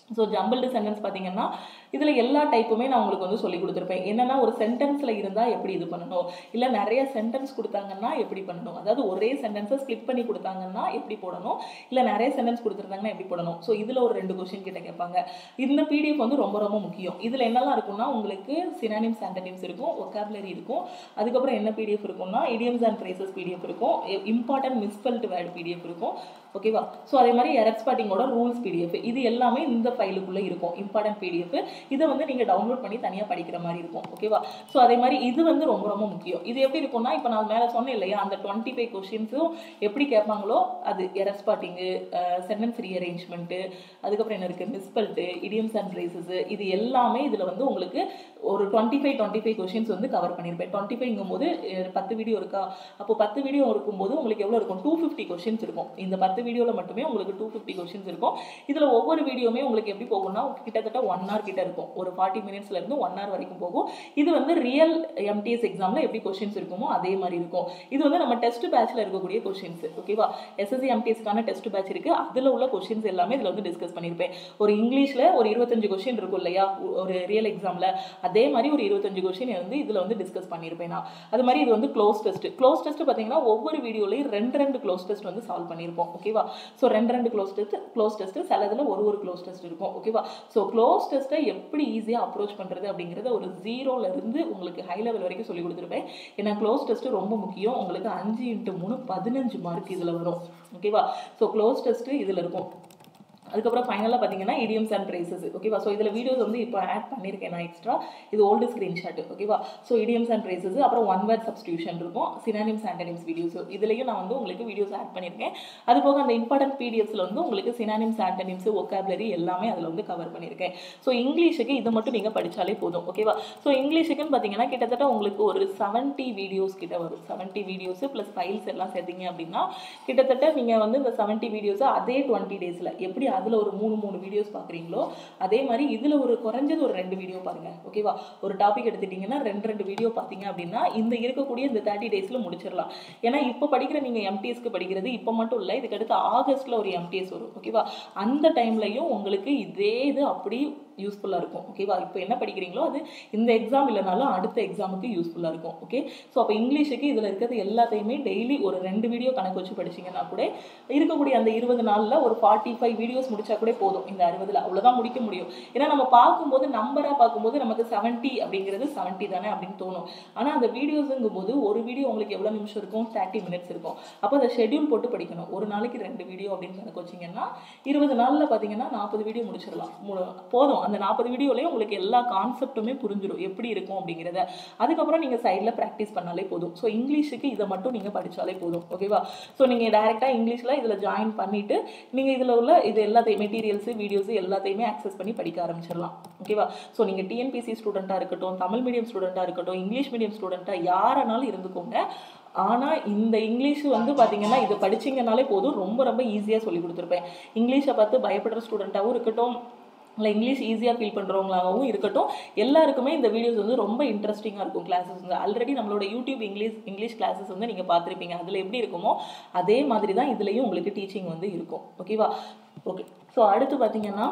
ஸோ ஜம்பிள்டு சென்டென்ஸ் பார்த்தீங்கன்னா இதில் எல்லா டைப்புமே நான் உங்களுக்கு வந்து சொல்லி கொடுத்துருப்பேன் என்னென்னா ஒரு சென்டென்ஸில் இருந்தால் எப்படி இது பண்ணணும் இல்லை நிறைய சென்டென்ஸ் கொடுத்தாங்கன்னா எப்படி பண்ணணும் அதாவது ஒரே சென்டென்ஸை ஸ்கிப் பண்ணி கொடுத்தாங்கன்னா எப்படி போடணும் இல்லை நிறைய சென்டென்ஸ் கொடுத்துருந்தாங்கன்னா எப்படி போடணும் ஸோ இதில் ஒரு ரெண்டு கொஷின் கிட்ட கேட்பாங்க இந்த பிடிஎஃப் வந்து ரொம்ப ரொம்ப முக்கியம் இதில் என்னெல்லாம் இருக்கும்னா உங்களுக்கு சினானிம்ஸ் ஆண்டனிம்ஸ் இருக்கும் ஒக்காபுலரி இருக்கும் அதுக்கப்புறம் என்ன பிடிஎஃப் இருக்கும்னா இடியம்ஸ் அண்ட் ப்ரைசஸ் பிடிஎஃப் இருக்கும் இம்பார்ட்டன்ட் மிஸ்பெல்ட் வேர்டு பிடிஎஃப் இருக்கும் ஓகேவா ஸோ அதே மாதிரி எரர் ஸ்பாட்டிங்கோட ரூல்ஸ் பிடிஎஃப் இது எல்லாமே இந்த ஃபைலுக்குள்ளே இருக்கும் இம்பார்ட்டன்ட் பிடிஎஃப் இதை வந்து நீங்கள் டவுன்லோட் பண்ணி தனியாக படிக்கிற மாதிரி இருக்கும் ஓகேவா ஸோ அதே மாதிரி இது வந்து ரொம்ப ரொம்ப முக்கியம் இது எப்படி இருக்கும்னா இப்போ நான் மேலே சொன்னேன் இல்லையா அந்த டுவெண்ட்டி ஃபைவ் கொஷின்ஸும் எப்படி கேட்பாங்களோ அது எரர் ஸ்பாட்டிங்கு சென்டென்ஸ் ரீஅரேஞ்ச்மெண்ட்டு அதுக்கப்புறம் என்ன இருக்குது மிஸ்பெல்ட்டு இடியம்ஸ் அண்ட் ப்ரைசஸ் இது எல்லாமே இதில் வந்து உங்களுக்கு ஒரு twenty five twenty five questions வந்து கவர் பண்ணியிருப்பேன் டுவெண்ட்டி ஃபைவ்ங்கும் போது பத்து வீடியோ இருக்கா அப்போ பத்து வீடியோ இருக்கும்போது உங்களுக்கு எவ்வளோ இருக்கும் டூ ஃபிஃப்டி கொஷின்ஸ் இருக்கும் இந்த பத்து வீடியோவில் மட்டுமே உங்களுக்கு டூ ஃபிஃப்டி கொஷின்ஸ் இருக்கும் இதில் ஒவ்வொரு வீடியோமே உங்களுக்கு எப்படி போகும்னா கிட்டத்தட்ட ஒன் ஹவர் கிட்ட இருக்கும் ஒரு ஃபார்ட்டி மினிட்ஸ்லேருந்து ஒன் ஹவர் வரைக்கும் போகும் இது வந்து ரியல் எம்டிஎஸ் எக்ஸாமில் எப்படி கொஷின்ஸ் இருக்குமோ அதே மாதிரி இருக்கும் இது வந்து நம்ம டெஸ்ட் பேட்ச்சில் இருக்கக்கூடிய கொஷின்ஸ் ஓகேவா எஸ்எஸ்சி எம்டிஎஸ்க்கான டெஸ்ட் பேட்ச் இருக்குது அதில் உள்ள கொஷின்ஸ் எல்லாமே இதில் வந்து டிஸ்கஸ் பண்ணியிருப்பேன் ஒரு இங்கிலீஷில் ஒரு இருபத்தஞ்சு கொஷின் இருக்கும் இல்லையா ஒரு ரியல் எக்ஸாமில் அதே மாதிரி ஒரு இருபத்தஞ்சு கொஷின் வந்து இதில் வந்து டிஸ்கஸ் பண்ணியிருப்பேன் நான் அது மாதிரி இது வந்து க்ளோஸ் டெஸ்ட் க்ளோஸ் டெஸ்ட் பார்த்தீங்கன்னா ஒவ்வொரு வீடியோலையும் ரெண்டு ரெண்டு க்ளோஸ் டெஸ்ட் வந்து சால்வ் பண்ணியிருப்போம் ஓகேவா ஸோ ரெண்டு ரெண்டு க்ளோஸ் டெஸ்ட் க்ளோஸ் டெஸ்ட் சிலதில் ஒரு ஒரு க்ளோஸ் டெஸ்ட் இருக்கும் ஓகேவா ஸோ க்ளோஸ் டெஸ்ட்டை எப்படி ஈஸியாக அப்ரோச் பண்ணுறது அப்படிங்கிறத ஒரு ஜீரோலேருந்து உங்களுக்கு ஹை லெவல் வரைக்கும் சொல்லி கொடுத்துருப்பேன் ஏன்னா க்ளோஸ் டெஸ்ட்டு ரொம்ப முக்கியம் உங்களுக்கு அஞ்சு இன்ட்டு மூணு பதினஞ்சு மார்க் இதில் வரும் ஓகேவா ஸோ க்ளோஸ் டெஸ்ட்டு இதில் இருக்கும் அதுக்கப்புறம் ஃபைனலாக பார்த்தீங்கன்னா இடியம்ஸ் அண்ட் ப்ரைசஸ் ஓகேவா ஸோ இதில் வீடியோஸ் வந்து இப்போ ஆட் பண்ணியிருக்கேன் நான் எக்ஸ்ட்ரா இது ஓல்டு ஸ்க்ரீன்ஷாட் ஓகேவா ஸோ இடியம்ஸ் அண்ட் ப்ரைசஸ் அப்புறம் ஒன் வேர்ட் சப்ஸ்டியூஷன் இருக்கும் சினானிம்ஸ் ஆண்டனிம்ஸ் வீடியோஸ் இதுலேயும் நான் வந்து உங்களுக்கு வீடியோஸ் ஆட் பண்ணியிருக்கேன் அது போக அந்த இம்பார்ட்டன்ட் பிடிஎஃப்ஸில் வந்து உங்களுக்கு சினானிம்ஸ் ஆண்டனிம்ஸ் ஒக்காபுலரி எல்லாமே அதில் வந்து கவர் பண்ணியிருக்கேன் ஸோ இங்கிலீஷுக்கு இது மட்டும் நீங்கள் படித்தாலே போதும் ஓகேவா ஸோ இங்கிலீஷுக்குன்னு பார்த்தீங்கன்னா கிட்டத்தட்ட உங்களுக்கு ஒரு செவன்ட்டி வீடியோஸ் கிட்ட வரும் செவன்ட்டி வீடியோஸ் ப்ளஸ் ஃபைல்ஸ் எல்லாம் சேர்த்தீங்க அப்படின்னா கிட்டத்தட்ட நீங்கள் வந்து இந்த செவன்ட்டி வீடியோஸை அதே டுவெண்ட்டி டேஸில் எப்படி அதில் ஒரு மூணு மூணு வீடியோஸ் பார்க்குறீங்களோ அதே மாதிரி இதில் ஒரு குறைஞ்சது ஒரு ரெண்டு வீடியோ பாருங்கள் ஓகேவா ஒரு டாபிக் எடுத்துட்டிங்கன்னா ரெண்டு ரெண்டு வீடியோ பார்த்தீங்க அப்படின்னா இந்த இருக்கக்கூடிய இந்த தேர்ட்டி டேஸில் முடிச்சிடலாம் ஏன்னா இப்போ படிக்கிற நீங்கள் எம்டிஎஸ்க்கு படிக்கிறது இப்போ மட்டும் இல்லை இதுக்கு அடுத்து ஆகஸ்ட்டில் ஒரு எம்டிஎஸ் வரும் ஓகேவா அந்த டைம்லையும் உங்களுக்கு இதே இது அப்படி யூஸ்ஃபுல்லாக இருக்கும் ஓகேவா இப்போ என்ன படிக்கிறீங்களோ அது இந்த எக்ஸாம் இல்லைனாலும் அடுத்த எக்ஸாமுக்கு யூஸ்ஃபுல்லாக இருக்கும் ஓகே ஸோ அப்போ இங்கிலீஷுக்கு இதில் இருக்கிறது எல்லாத்தையுமே டெய்லி ஒரு ரெண்டு வீடியோ கணக்கு வச்சு படிச்சிங்கன்னா கூட இருக்கக்கூடிய அந்த இருபது நாளில் ஒரு ஃபார்ட்டி ஃபைவ் வீடியோஸ் முடிச்சா கூட போதும் இந்த அறுபதில் அவ்வளோதான் முடிக்க முடியும் ஏன்னா நம்ம பார்க்கும்போது நம்பராக பார்க்கும்போது நமக்கு செவன்ட்டி அப்படிங்கிறது செவன்ட்டி தானே அப்படின்னு தோணும் ஆனால் அந்த வீடியோஸுங்கும் போது ஒரு வீடியோ உங்களுக்கு எவ்வளோ நிமிஷம் இருக்கும் தேர்ட்டி மினிட்ஸ் இருக்கும் அப்போ அதை ஷெட்யூல் போட்டு படிக்கணும் ஒரு நாளைக்கு ரெண்டு வீடியோ அப்படின்னு கணக்கு வச்சிங்கன்னா இருபது நாளில் பார்த்தீங்கன்னா நாற்பது வீடியோ முடிச்சிடலாம் மு- போதும் அந்த நாற்பது வீடியோலேயும் உங்களுக்கு எல்லா கான்செப்ட்டுமே புரிஞ்சிடும் எப்படி இருக்கும் அப்படிங்கிறத அதுக்கப்புறம் நீங்கள் சைடில் ப்ராக்டிஸ் பண்ணாலே போதும் ஸோ இங்கிலீஷுக்கு இதை மட்டும் நீங்கள் படித்தாலே போதும் ஓகேவா ஸோ நீங்கள் டேரெக்டாக இங்கிலீஷில் இதில் ஜாயின் பண்ணிவிட்டு நீங்கள் இதில் உள்ள இது எல்லாத்தையும் மெட்டீரியல்ஸு வீடியோஸு எல்லாத்தையுமே ஆக்சஸ் பண்ணி படிக்க ஆரம்பிச்சிடலாம் ஓகேவா ஸோ நீங்கள் டிஎன்பிசி ஸ்டூடெண்ட்டாக இருக்கட்டும் தமிழ் மீடியம் ஸ்டூடெண்ட்டாக இருக்கட்டும் இங்கிலீஷ் மீடியம் ஸ்டூடெண்ட்டாக யாரானாலும் இருந்துக்கோங்க ஆனால் இந்த இங்கிலீஷ் வந்து பார்த்தீங்கன்னா இதை படிச்சீங்கனாலே போதும் ரொம்ப ரொம்ப ஈஸியாக சொல்லி கொடுத்துருப்பேன் இங்கிலீஷை பார்த்து பயப்படுற ஸ்டூடெண்ட்டாகவும் இருக்கட்டும் இல்லை இங்கிலீஷ் ஈஸியாக ஃபீல் பண்ணுறவங்களாகவும் இருக்கட்டும் எல்லாருக்குமே இந்த வீடியோஸ் வந்து ரொம்ப இன்ட்ரெஸ்டிங்காக இருக்கும் கிளாஸஸ் வந்து ஆல்ரெடி நம்மளோட யூடியூப் இங்கிலீஷ் இங்கிலீஷ் கிளாஸஸ் வந்து நீங்கள் பார்த்துருப்பீங்க அதில் எப்படி இருக்குமோ அதே மாதிரி தான் இதுலேயும் உங்களுக்கு டீச்சிங் வந்து இருக்கும் ஓகேவா ஓகே ஸோ அடுத்து பார்த்தீங்கன்னா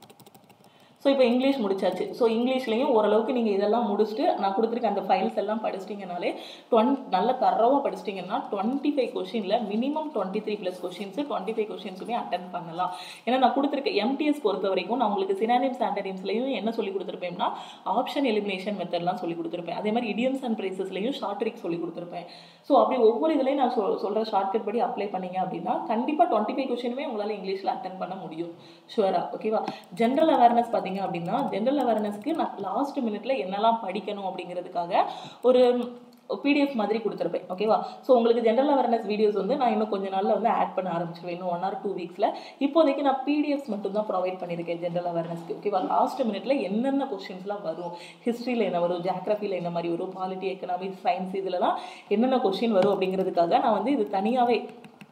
ஸோ இப்போ இங்கிலீஷ் முடிச்சாச்சு ஸோ இங்கிலீஷ்லையும் ஓரளவுக்கு நீங்கள் இதெல்லாம் முடிச்சுட்டு நான் கொடுத்துருக்க அந்த ஃபைல்ஸ் எல்லாம் படிச்சிட்டிங்கனாலே டுவென் நல்ல தரவாக படிச்சிட்டிங்கன்னா டுவெண்ட்டி ஃபைவ் கொஷினில் minimum twenty three plus questions twenty five கொஷின்ஸுமே அட்டன் பண்ணலாம் ஏன்னா நான் கொடுத்துருக்க எம்டிஎஸ் பொறுத்த வரைக்கும் நான் உங்களுக்கு சினானிம்ஸ் ஆண்டனிம்ஸ்லையும் என்ன சொல்லி கொடுத்துருப்பேன்னா ஆப்ஷன் எலிமினேஷன் மெத்தட்லாம் சொல்லி கொடுத்துருப்பேன் அதே மாதிரி இடியம்ஸ் அண்ட் ப்ரைசஸ்லையும் ஷார்ட் ட்ரிக் சொல்லி கொடுத்துருப்பேன் ஸோ அப்படி ஒவ்வொரு இதுலையும் நான் சொல் சொல்கிற ஷார்ட்கட் படி அப்ளை பண்ணீங்க அப்படின்னா கண்டிப்பாக டுவெண்ட்டி ஃபைவ் கொஷினுமே உங்களால் இங்கிலீஷில் அட்டன் பண்ண முடியும் ஷுவரா ஓகேவா ஜென்ரல் அவேர்னஸ் பார்த்தீங்க அப்படின்னா ஜென்ரல் அவேர்னஸ்க்கு நான் லாஸ்ட் மினிட்ல என்னெல்லாம் படிக்கணும் அப்படிங்கிறதுக்காக ஒரு பிடிஎஃப் மாதிரி கொடுத்துருப்பேன் ஓகேவா ஸோ உங்களுக்கு ஜென்ரல் அவேர்னஸ் வீடியோஸ் வந்து நான் இன்னும் கொஞ்ச நாளில் வந்து ஆட் பண்ண ஆரம்பிச்சிருவேன் இன்னும் ஒன் ஆர் டூ வீக்ஸில் இப்போதைக்கு நான் பிடிஎஃப்ஸ் மட்டும் தான் ப்ரொவைட் பண்ணியிருக்கேன் ஜென்ரல் அவேர்னஸ்க்கு ஓகேவா லாஸ்ட் மினிட்ல என்னென்ன கொஸ்டின்ஸ்லாம் வரும் ஹிஸ்ட்ரியில் என்ன வரும் ஜியாகிரஃபியில் என்ன மாதிரி வரும் பாலிட்டி எக்கனாமிக்ஸ் சயின்ஸ் இதுலலாம் என்னென்ன கொஸ்டின் வரும் அப்படிங்கிறதுக்காக நான் வந்து இது தனியாகவே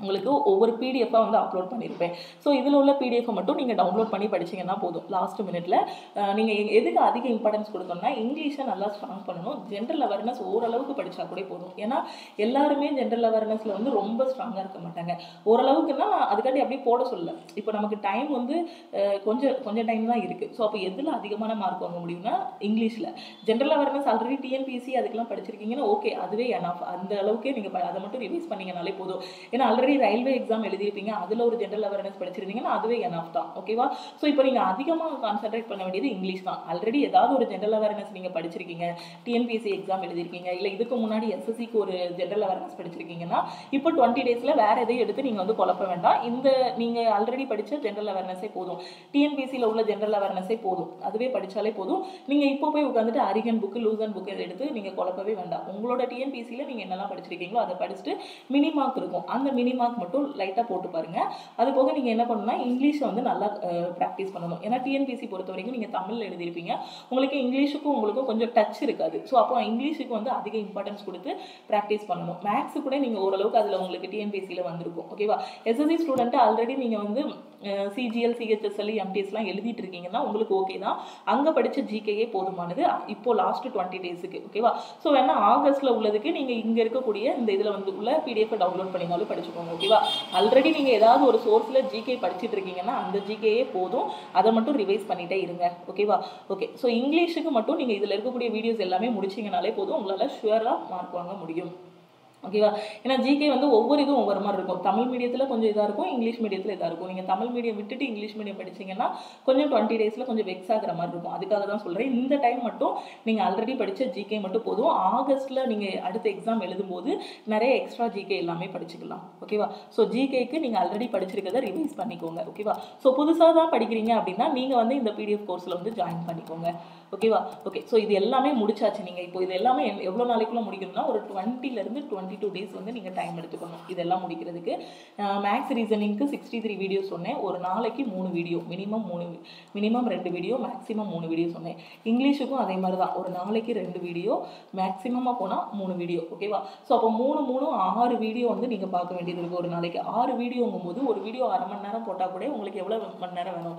உங்களுக்கு ஒவ்வொரு பிடிஎஃபாக வந்து அப்லோட் பண்ணியிருப்பேன் ஸோ இதில் உள்ள பிடிஎஃப் மட்டும் நீங்கள் டவுன்லோட் பண்ணி படிச்சீங்கன்னா போதும் லாஸ்ட் மினிட்ல நீங்கள் எதுக்கு அதிக இம்பார்ட்டன்ஸ் கொடுக்கணும்னா இங்கிலீஷை நல்லா ஸ்ட்ராங் பண்ணணும் ஜென்ரல் அவேர்னஸ் ஓரளவுக்கு படித்தா கூட போதும் ஏன்னா எல்லாருமே ஜென்ரல் அவேர்னஸில் வந்து ரொம்ப ஸ்ட்ராங்காக இருக்க மாட்டாங்க ஓரளவுக்குன்னா நான் அதுக்காண்டி அப்படியே போட சொல்லல இப்போ நமக்கு டைம் வந்து அஹ், கொஞ்சம் கொஞ்சம் டைம் தான் இருக்குது ஸோ அப்போ எதில் அதிகமான மார்க் வாங்க முடியும்னா இங்கிலீஷில் ஜென்ரல் அவேர்னஸ் ஆல்ரெடி டிஎன்பிசி அதுக்கெல்லாம் படிச்சிருக்கீங்கன்னா ஓகே அதுவே எனஃப் அந்த அளவுக்கே நீங்கள் அதை மட்டும் ரிவைஸ் பண்ணீங்கனாலே போதும் ஏன்னா ஆல்ரெடி ரயில்வே எக்ஸாம் எழுதியிருப்பீங்க அதில் ஒரு ஜென்ரல் அவேர்னஸ் படிச்சிருந்தீங்கன்னா அதுவே எனஃப் தான் ஓகேவா ஸோ இப்போ நீங்கள் அதிகமாக கான்சென்ட்ரேட் பண்ண வேண்டியது இங்கிலீஷ் தான் ஆல்ரெடி ஏதாவது ஒரு ஜென்ரல் அவேர்னஸ் நீங்கள் படிச்சிருக்கீங்க டிஎன்பிஎஸ்சி எக்ஸாம் எழுதிருக்கீங்க இல்லை இதுக்கு முன்னாடி எஸ்எஸ்சிக்கு ஒரு ஜென்ரல் அவேர்னஸ் படிச்சிருக்கீங்கன்னா இப்போ டுவெண்ட்டி டேஸில் வேற எதையும் எடுத்து நீங்கள் வந்து குழப்ப வேண்டாம் இந்த நீங்கள் ஆல்ரெடி படித்த ஜென்ரல் அவேர்னஸே போதும் டிஎன்பிஎஸ்சியில் உள்ள ஜென்ரல் அவேர்னஸே போதும் அதுவே படித்தாலே போதும் நீங்கள் இப்போ போய் உட்காந்துட்டு அரிகன் புக்கு லூசன் புக்கு இதை எடுத்து நீங்கள் குழப்பவே வேண்டாம் உங்களோட டிஎன்பிஎஸ்சியில் நீங்கள் என்னெல்லாம் படிச்சிருக்கீங்களோ அதை படிச்சுட்டு மினி மார்க் இருக்கும் அந்த மினி மார்க் மட்டும் லைட்டாக போட்டு பாருங்க அது போக நீங்கள் என்ன பண்ணணும்னா இங்கிலீஷை வந்து நல்லா ப்ராக்டிஸ் பண்ணணும் ஏன்னா டிஎன்பிஎஸ்சி பொறுத்த வரைக்கும் நீங்கள் தமிழில் எழுதியிருப்பீங்க உங்களுக்கு இங்கிலீஷுக்கும் உங்களுக்கும் கொஞ்சம் டச் இருக்காது ஸோ அப்போ இங்கிலீஷுக்கு வந்து அதிக இம்பார்ட்டன்ஸ் கொடுத்து ப்ராக்டிஸ் பண்ணணும் மேக்ஸு கூட நீங்கள் ஓரளவுக்கு அதில் உங்களுக்கு டிஎன்பிஎஸ்சியில் வந்திருக்கும் ஓகேவா எஸ்எஸ்சி ஸ்டூடெண்ட்டு ஆல்ரெடி நீங்கள் வந்து சிஜிஎல் சிஹெச்எஸ்எல் எம்டிஎஸ்லாம் எழுதிட்டு இருக்கீங்கன்னா உங்களுக்கு ஓகே தான் அங்கே படித்த ஜிகேயே போதுமானது இப்போ லாஸ்ட் டுவெண்ட்டி டேஸுக்கு ஓகேவா ஸோ வேணா ஆகஸ்ட்டில் உள்ளதுக்கு நீங்கள் இங்கே இருக்கக்கூடிய இந்த இதில் வந்து உள்ள பிடிஎஃப் டவுன்லோட் பண்ணினாலும் படிச்சுக்கோங்க ஓகேவா ஆல்ரெடி நீங்கள் ஏதாவது ஒரு சோர்ஸில் ஜிகே படிச்சுட்டு இருக்கீங்கன்னா அந்த ஜிகேயே போதும் அதை மட்டும் ரிவைஸ் பண்ணிட்டே இருங்க ஓகேவா ஓகே ஸோ இங்கிலீஷுக்கு மட்டும் நீங்கள் இதில் இருக்கக்கூடிய வீடியோஸ் எல்லாமே முடிச்சிங்கனாலே போதும் உங்களால் ஷுவராக மார்க் வாங்க முடியும் ஓகேவா ஏன்னா ஜிகே வந்து ஒவ்வொரு இதுவும் ஒவ்வொரு மாதிரி இருக்கும் தமிழ் மீடியத்தில் கொஞ்சம் இதாக இருக்கும் இங்கிலீஷ் மீடியத்தில் இதாக இருக்கும் நீங்கள் தமிழ் மீடியம் விட்டுட்டு இங்கிலீஷ் மீடியம் படிச்சீங்கன்னா கொஞ்சம் டுவெண்ட்டி டேஸில் கொஞ்சம் வெக்ஸ் ஆகிற மாதிரி இருக்கும் அதுக்காக தான் சொல்கிறேன் இந்த டைம் மட்டும் நீங்கள் ஆல்ரெடி படித்த ஜிகே மட்டும் போதும் ஆகஸ்ட்டில் நீங்கள் அடுத்த எக்ஸாம் எழுதும்போது நிறைய எக்ஸ்ட்ரா ஜிகே எல்லாமே படிச்சுக்கலாம் ஓகேவா ஸோ ஜிகேக்கு நீங்கள் ஆல்ரெடி படிச்சிருக்கிறத ரிவைஸ் பண்ணிக்கோங்க ஓகேவா ஸோ புதுசாக தான் படிக்கிறீங்க அப்படின்னா நீங்கள் வந்து இந்த பிடிஎஃப் கோர்ஸில் வந்து ஜாயின் பண்ணிக்கோங்க ஓகேவா ஓகே ஸோ இது எல்லாமே முடிச்சாச்சு நீங்கள் இப்போ இது எல்லாமே எவ்வ- எவ்வளோ நாளைக்குள்ள முடிக்கணும்னா ஒரு 20 ல இருந்து டுவெண்ட்டி டூ டேஸ் வந்து நீங்கள் டைம் எடுத்துக்கணும் இதெல்லாம் முடிக்கிறதுக்கு மேக்ஸ் ரீசனிங்க்கு சிக்ஸ்டி த்ரீ வீடியோ சொன்னேன் ஒரு நாளைக்கு மூணு வீடியோ மினிமம் மூணு மினிமம் ரெண்டு வீடியோ மேக்ஸிமம் மூணு வீடியோ சொன்னேன் இங்கிலீஷுக்கும் அதே மாதிரி தான் ஒரு நாளைக்கு ரெண்டு வீடியோ மேக்ஸிமமாக போனால் மூணு வீடியோ ஓகேவா ஸோ அப்போ மூணு மூணு ஆறு வீடியோ வந்து நீங்கள் பார்க்க வேண்டியது இருக்குது ஒரு நாளைக்கு ஆறு வீடியோங்கும் போது ஒரு வீடியோ அரை மணி நேரம் போட்டால் கூட உங்களுக்கு எவ்வளோ மணி நேரம் வேணும்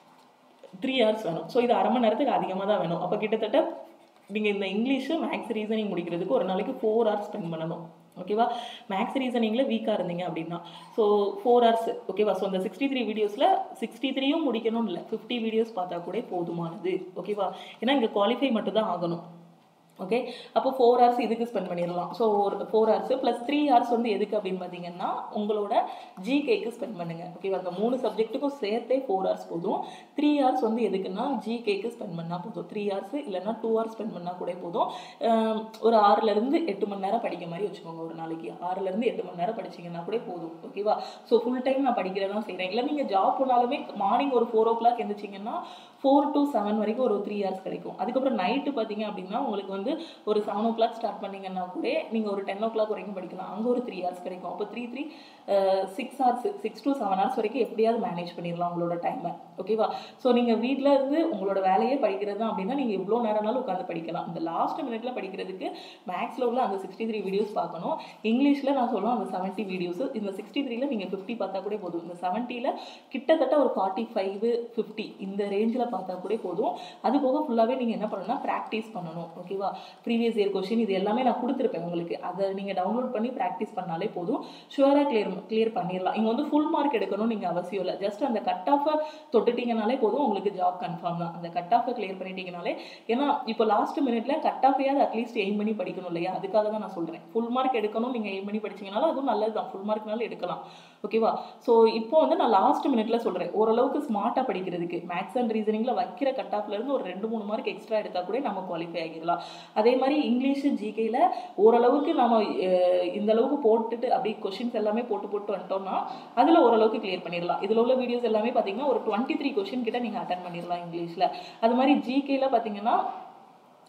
த்ரீ ஹவர்ஸ் வேணும் ஸோ இது அரை மணி நேரத்துக்கு அதிகமாக தான் வேணும் அப்போ கிட்டத்தட்ட நீங்கள் இந்த இங்கிலீஷு மேக்ஸ் ரீசனிங் முடிக்கிறதுக்கு ஒரு நாளைக்கு ஃபோர் ஹவர்ஸ் ஸ்பெண்ட் பண்ணணும் ஓகேவா மேக்ஸ் ரீசனிங்கில் வீக்காக இருந்தீங்க அப்படின்னா ஸோ ஃபோர் ஹவர்ஸ் ஓகேவா ஸோ அந்த சிக்ஸ்டி த்ரீ வீடியோஸில் சிக்ஸ்டி த்ரீயும் முடிக்கணும் இல்லை ஃபிஃப்டி வீடியோஸ் பார்த்தா கூட போதுமானது ஓகேவா ஏன்னா இங்கே குவாலிஃபை மட்டும் தான் ஆகணும் ஓகே அப்போ ஃபோர் ஹவர்ஸ் இதுக்கு ஸ்பெண்ட் பண்ணிடலாம் ஸோ ஒரு four hours plus three hours வந்து எதுக்கு அப்படின்னு பார்த்தீங்கன்னா உங்களோட ஜிகேக்கு ஸ்பெண்ட் பண்ணுங்க ஓகேவா அந்த மூணு சப்ஜெக்ட்டுக்கும் சேர்த்தே ஃபோர் ஹவர்ஸ் போதும் த்ரீ ஹவர்ஸ் வந்து எதுக்குன்னா ஜிகேக்கு ஸ்பெண்ட் பண்ணால் போதும் த்ரீ ஹவர்ஸ் இல்லைன்னா டூ ஹவர்ஸ் ஸ்பெண்ட் பண்ணால் கூட போதும் ஆம், ஒரு ஆறுலேருந்து எட்டு மணி நேரம் படிக்க மாதிரி வச்சுக்கோங்க ஒரு நாளைக்கு ஆறுலேருந்து எட்டு மணி நேரம் படிச்சீங்கன்னா கூட போதும் ஓகேவா ஸோ ஃபுல் டைம் நான் படிக்கிறதா செய்கிறேன் இல்லை நீங்கள் ஜாப் போனாலுமே மார்னிங் ஒரு ஃபோர் ஓ கிளாக் எழுந்திரிச்சிங்கன்னா ஃபோர் டு செவன் வரைக்கும் ஒரு த்ரீ ஹவர்ஸ் கிடைக்கும் அதுக்கப்புறம் நைட்டு பார்த்தீங்க அப்படின்னா உங்களுக்கு வந்து ஒரு செவன் ஓ கிளாக் ஸ்டார்ட் பண்ணீங்கன்னா கூட நீங்கள் ஒரு டென் ஓ கிளாக் வரைக்கும் படிக்கலாம் அங்கே ஒரு த்ரீ ஹவர்ஸ் கிடைக்கும் அப்போ three three six hours six to seven hours வரைக்கும் எப்படியாவது மேனேஜ் பண்ணிடலாம் உங்களோட டைமை ஓகேவா ஸோ நீங்கள் வீட்டில் இருந்து உங்களோட வேலையே படிக்கிறது தான் அப்படின்னா நீங்கள் எவ்வளோ நேரம்னாலும் உட்காந்து படிக்கலாம் இந்த லாஸ்ட் மினிட்ல படிக்கிறதுக்கு மேக்ஸில் உள்ள அந்த சிக்ஸ்டி த்ரீ வீடியோஸ் பார்க்கணும் இங்கிலீஷில் நான் சொல்லுவேன் அந்த செவன்ட்டி வீடியோஸ் இந்த சிக்ஸ்டி த்ரீல நீங்கள் ஃபிஃப்டி பார்த்தா கூட போதும் இந்த செவன்ட்டியில் கிட்டத்தட்ட ஒரு ஃபார்ட்டி ஃபைவ் ஃபிஃப்டி இந்த ரேஞ்சில் பார்த்தா கூட போதும் அது போக ஃபுல்லாகவே நீங்கள் என்ன பண்ணணும்னா ப்ராக்டிஸ் பண்ணணும் ஓகேவா ப்ரீவியஸ் இயர் கொஷின் இது எல்லாமே நான் கொடுத்துருப்பேன் உங்களுக்கு அதை நீங்கள் டவுன்லோட் பண்ணி ப்ராக்டிஸ் பண்ணாலே போதும் ஷுவராக கிளியர் கிளியர் பண்ணிடலாம் இங்கே வந்து ஃபுல் மார்க் எடுக்கணும்னு நீங்கள் அவசியம் இல்லை ஜஸ்ட் அந்த கட் ஆஃபை தொட்டுட்டீங்கனாலே போதும் உங்களுக்கு ஜாப் கன்ஃபார்ம் தான் அந்த கட் ஆஃபை கிளியர் பண்ணிட்டீங்கனாலே ஏன்னா இப்போ லாஸ்ட் மினிட்ல கட் ஆஃபையாவது அட்லீஸ்ட் எய்ம் பண்ணி படிக்கணும் இல்லையா அதுக்காக தான் நான் சொல்கிறேன் ஃபுல் மார்க் எடுக்கணும் நீங்கள் எய்ம் பண்ணி படிச்சீங்கனாலும் அதுவும் நல்லது தான் ஃபுல் மார்க்னாலும் எடுக்கலாம் ஓகேவா ஸோ இப்போ வந்து நான் லாஸ்ட் மினிட்ல சொல்கிறேன் ஓரளவுக்கு ஸ்மார்ட்டாக படிக்கிறதுக்கு மேக்ஸ் அண்ட் ரீசனிங்கில் வைக்கிற கட் ஆஃப்ல இருந்து ஒரு ரெண்டு மூணு மார்க் எக்ஸ்ட்ரா எடுத்தால் கூட நம்ம குவாலிஃபை ஆகிடலாம் அதே மாதிரி இங்கிலீஷு ஜிகேல ஓரளவுக்கு நம்ம அஹ், இந்த அளவுக்கு போட்டுட்டு அப்படி கொஷின்ஸ் எல்லாமே போட்டு போட்டு வந்துட்டோம்னா அதில் ஓரளவுக்கு கிளியர் பண்ணிடலாம் இதில் உள்ள வீடியோஸ் எல்லாமே பார்த்தீங்கன்னா ஒரு டுவெண்ட்டி த்ரீ கொஷின் கிட்ட நீங்கள் அட்டன் பண்ணிடலாம் இங்கிலீஷில் அது மாதிரி ஜிகேல பார்த்தீங்கன்னா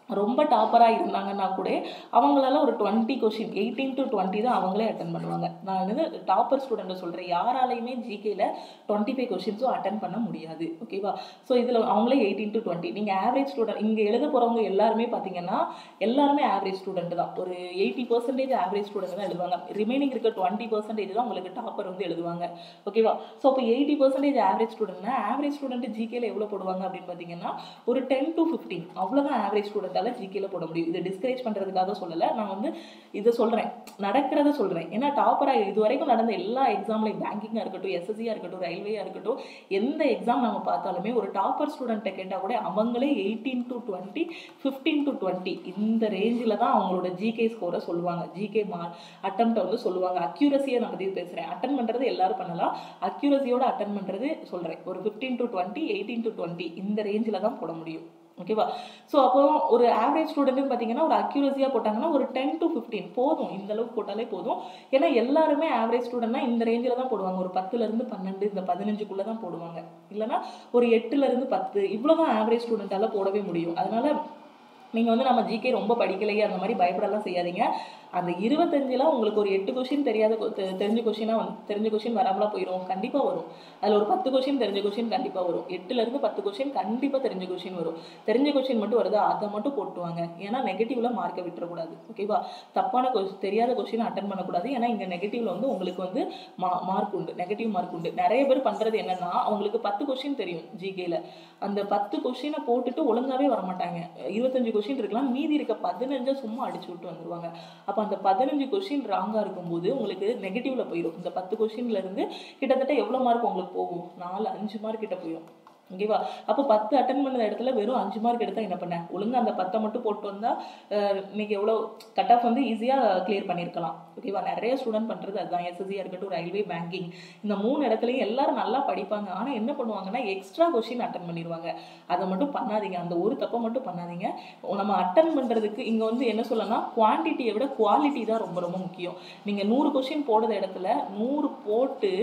ரொம்ப டாப்பராக இருந்தாங்கன்னா கூட அவங்களால ஒரு twenty question eighteen to twenty தான் அவங்களே அட்டன் பண்ணுவாங்க நான் வந்து டாப்பர் ஸ்டூடெண்ட்டை சொல்கிறேன் யாராலையுமே ஜிகேல டுவெண்ட்டி ஃபைவ் கொஷின்ஸும் அட்டன் பண்ண முடியாது ஓகேவா ஸோ இதில் அவங்களே எயிட்டீன் டு டுவெண்ட்டி நீங்கள் ஆவரேஜ் ஸ்டூடெண்ட் இங்கே எழுத போகிறவங்க எல்லாருமே பார்த்தீங்கன்னா எல்லாருமே ஆவரேஜ் ஸ்டூடெண்ட் தான் ஒரு எயிட்டி பர்சன்டேஜ் ஆவரேஜ் ஸ்டூடெண்ட் தான் எழுதுவாங்க ரிமைனிங் இருக்க டுவெண்ட்டி பர்சன்டேஜ் தான் உங்களுக்கு டாப்பர் வந்து எழுதுவாங்க ஓகேவா ஸோ அப்போ எயிட்டி பர்சன்டேஜ் ஆவரேஜ் ஸ்டூடெண்ட்னா ஆவரேஜ் ஸ்டூடெண்ட் ஜிகேல எவ்வளோ போடுவாங்க அப்படின்னு பார்த்தீங்கன்னா ஒரு டென் டு ஃபிஃப்டீன் அவ்வளோதான் ஆவரேஜ் ஸ்டூடெண்ட்டால் ஜிகேல போட முடியும் இதை டிஸ்கரேஜ் பண்ணுறதுக்காக சொல்லலை நான் வந்து இதை சொல்கிறேன் நடக்கிறத சொல்கிறேன் ஏன்னா டாப்பராக இது வரைக்கும் நடந்த எல்லா எக்ஸாம்லையும் பேங்கிங்காக இருக்கட்டும் எஸ்எஸ்சியாக இருக்கட்டும் ரயில்வேயாக இருக்கட்டும் எந்த எக்ஸாம் நம்ம பார்த்தாலுமே ஒரு டாப்பர் ஸ்டூடெண்ட்டை கேட்டால் கூட அவங்களே eighteen to twenty fifteen to twenty இந்த ரேஞ்சில் தான் அவங்களோட ஜிகே ஸ்கோரை சொல்லுவாங்க ஜிகே மா அட்டம்ப்டை வந்து சொல்லுவாங்க அக்யூரஸியை நான் பற்றி பேசுகிறேன் அட்டன் பண்ணுறது எல்லாரும் பண்ணலாம் அக்யூரஸியோட அட்டன் பண்ணுறது சொல்கிறேன் ஒரு fifteen to twenty eighteen to twenty இந்த ரேஞ்சில் தான் போட முடியும் ஓகேவா ஸோ அப்போ ஒரு ஆவரேஜ் ஸ்டூடெண்ட்னு பார்த்தீங்கன்னா ஒரு அக்யூரஸியாக போட்டாங்கன்னா ஒரு டென் டு ஃபிஃப்டீன் போதும் இந்த அளவுக்கு போட்டாலே போதும் ஏன்னா எல்லாருமே ஆவரேஜ் ஸ்டூடெண்ட்னா இந்த ரேஞ்சில் தான் போடுவாங்க ஒரு பத்துலேருந்து பன்னெண்டு இந்த பதினஞ்சுக்குள்ளே தான் போடுவாங்க இல்லைனா ஒரு எட்டுலேருந்து பத்து இவ்வளோ தான் ஆவரேஜ் ஸ்டூடெண்ட்டால் போடவே முடியும் அதனால நீங்கள் வந்து நம்ம ஜிகே ரொம்ப படிக்கலையே அந்த மாதிரி பயப்படலாம் செய்யாதீங்க அந்த இருபத்தஞ்சில் உங்களுக்கு ஒரு எட்டு கொஷின் தெரியாத கொ- தெ- தெரிஞ்ச கொஷினாக வந்து தெரிஞ்ச கொஷின் வராமலா போயிடும் கண்டிப்பாக வரும் அதில் ஒரு பத்து கொஷின் தெரிஞ்ச கொஷின் கண்டிப்பாக வரும் எட்டுலேருந்து பத்து கொஷின் கண்டிப்பாக தெரிஞ்ச கொஷின் வரும் தெரிஞ்ச கொஷின் மட்டும் வருதா அதை மட்டும் போட்டுவாங்க ஏன்னா நெகட்டிவ்ல மார்க்கை விட்டுறக்கூடாது ஓகேவா தப்பான கொஷ் தெரியாத கொஷின் அட்டன் பண்ணக்கூடாது ஏன்னா இங்கே நெகட்டிவ்ல வந்து உங்களுக்கு வந்து மா மார்க் உண்டு நெகட்டிவ் மார்க் உண்டு நிறைய பேர் பண்ணுறது என்னன்னா அவங்களுக்கு பத்து கொஷின் தெரியும் ஜிகேல அந்த பத்து கொஷினை போட்டுட்டு ஒழுங்காவே வர மாட்டாங்க இருபத்தஞ்சு கொஷின் இருக்கலாம் மீதி இருக்க பதினஞ்சை சும்மா அடிச்சு விட்டு வந்துருவாங்க அப்போ அந்த பதினஞ்சு கொஷின் ராங்காக இருக்கும்போது உங்களுக்கு நெகட்டிவ்ல போயிடும் இந்த பத்து கொஷின்ல இருந்து கிட்டத்தட்ட எவ்வளோ மார்க் உங்களுக்கு போகும் நாலு அஞ்சு மார்க் கிட்ட போயிடும் ஓகேவா அப்போ பத்து அட்டன் பண்ண இடத்துல வெறும் அஞ்சு மார்க் எடுத்தா என்ன பண்ண ஒழுங்கா அந்த பத்தை மட்டும் போட்டு வந்தா அஹ், இன்னைக்கு எவ்வளோ கட் ஆஃப் வந்து ஈஸியாக கிளியர் பண்ணியிருக்கலாம் ஓகேவா நிறைய ஸ்டூடெண்ட் பண்ணுறது அதுதான் எஸ்எஸ்சியாக இருக்கட்டும் ரயில்வே பேங்கிங் இந்த மூணு இடத்துலையும் எல்லாரும் நல்லா படிப்பாங்க ஆனால் என்ன பண்ணுவாங்கன்னா எக்ஸ்ட்ரா கொஷின் அட்டன் பண்ணிடுவாங்க அதை மட்டும் பண்ணாதீங்க அந்த ஒரு தப்பை மட்டும் பண்ணாதீங்க நம்ம அட்டன் பண்ணுறதுக்கு இங்கே வந்து என்ன சொல்லலாம் குவான்டிட்டியை விட குவாலிட்டி தான் ரொம்ப ரொம்ப முக்கியம் நீங்கள் நூறு கொஷின் போடுற இடத்துல நூறு போட்டு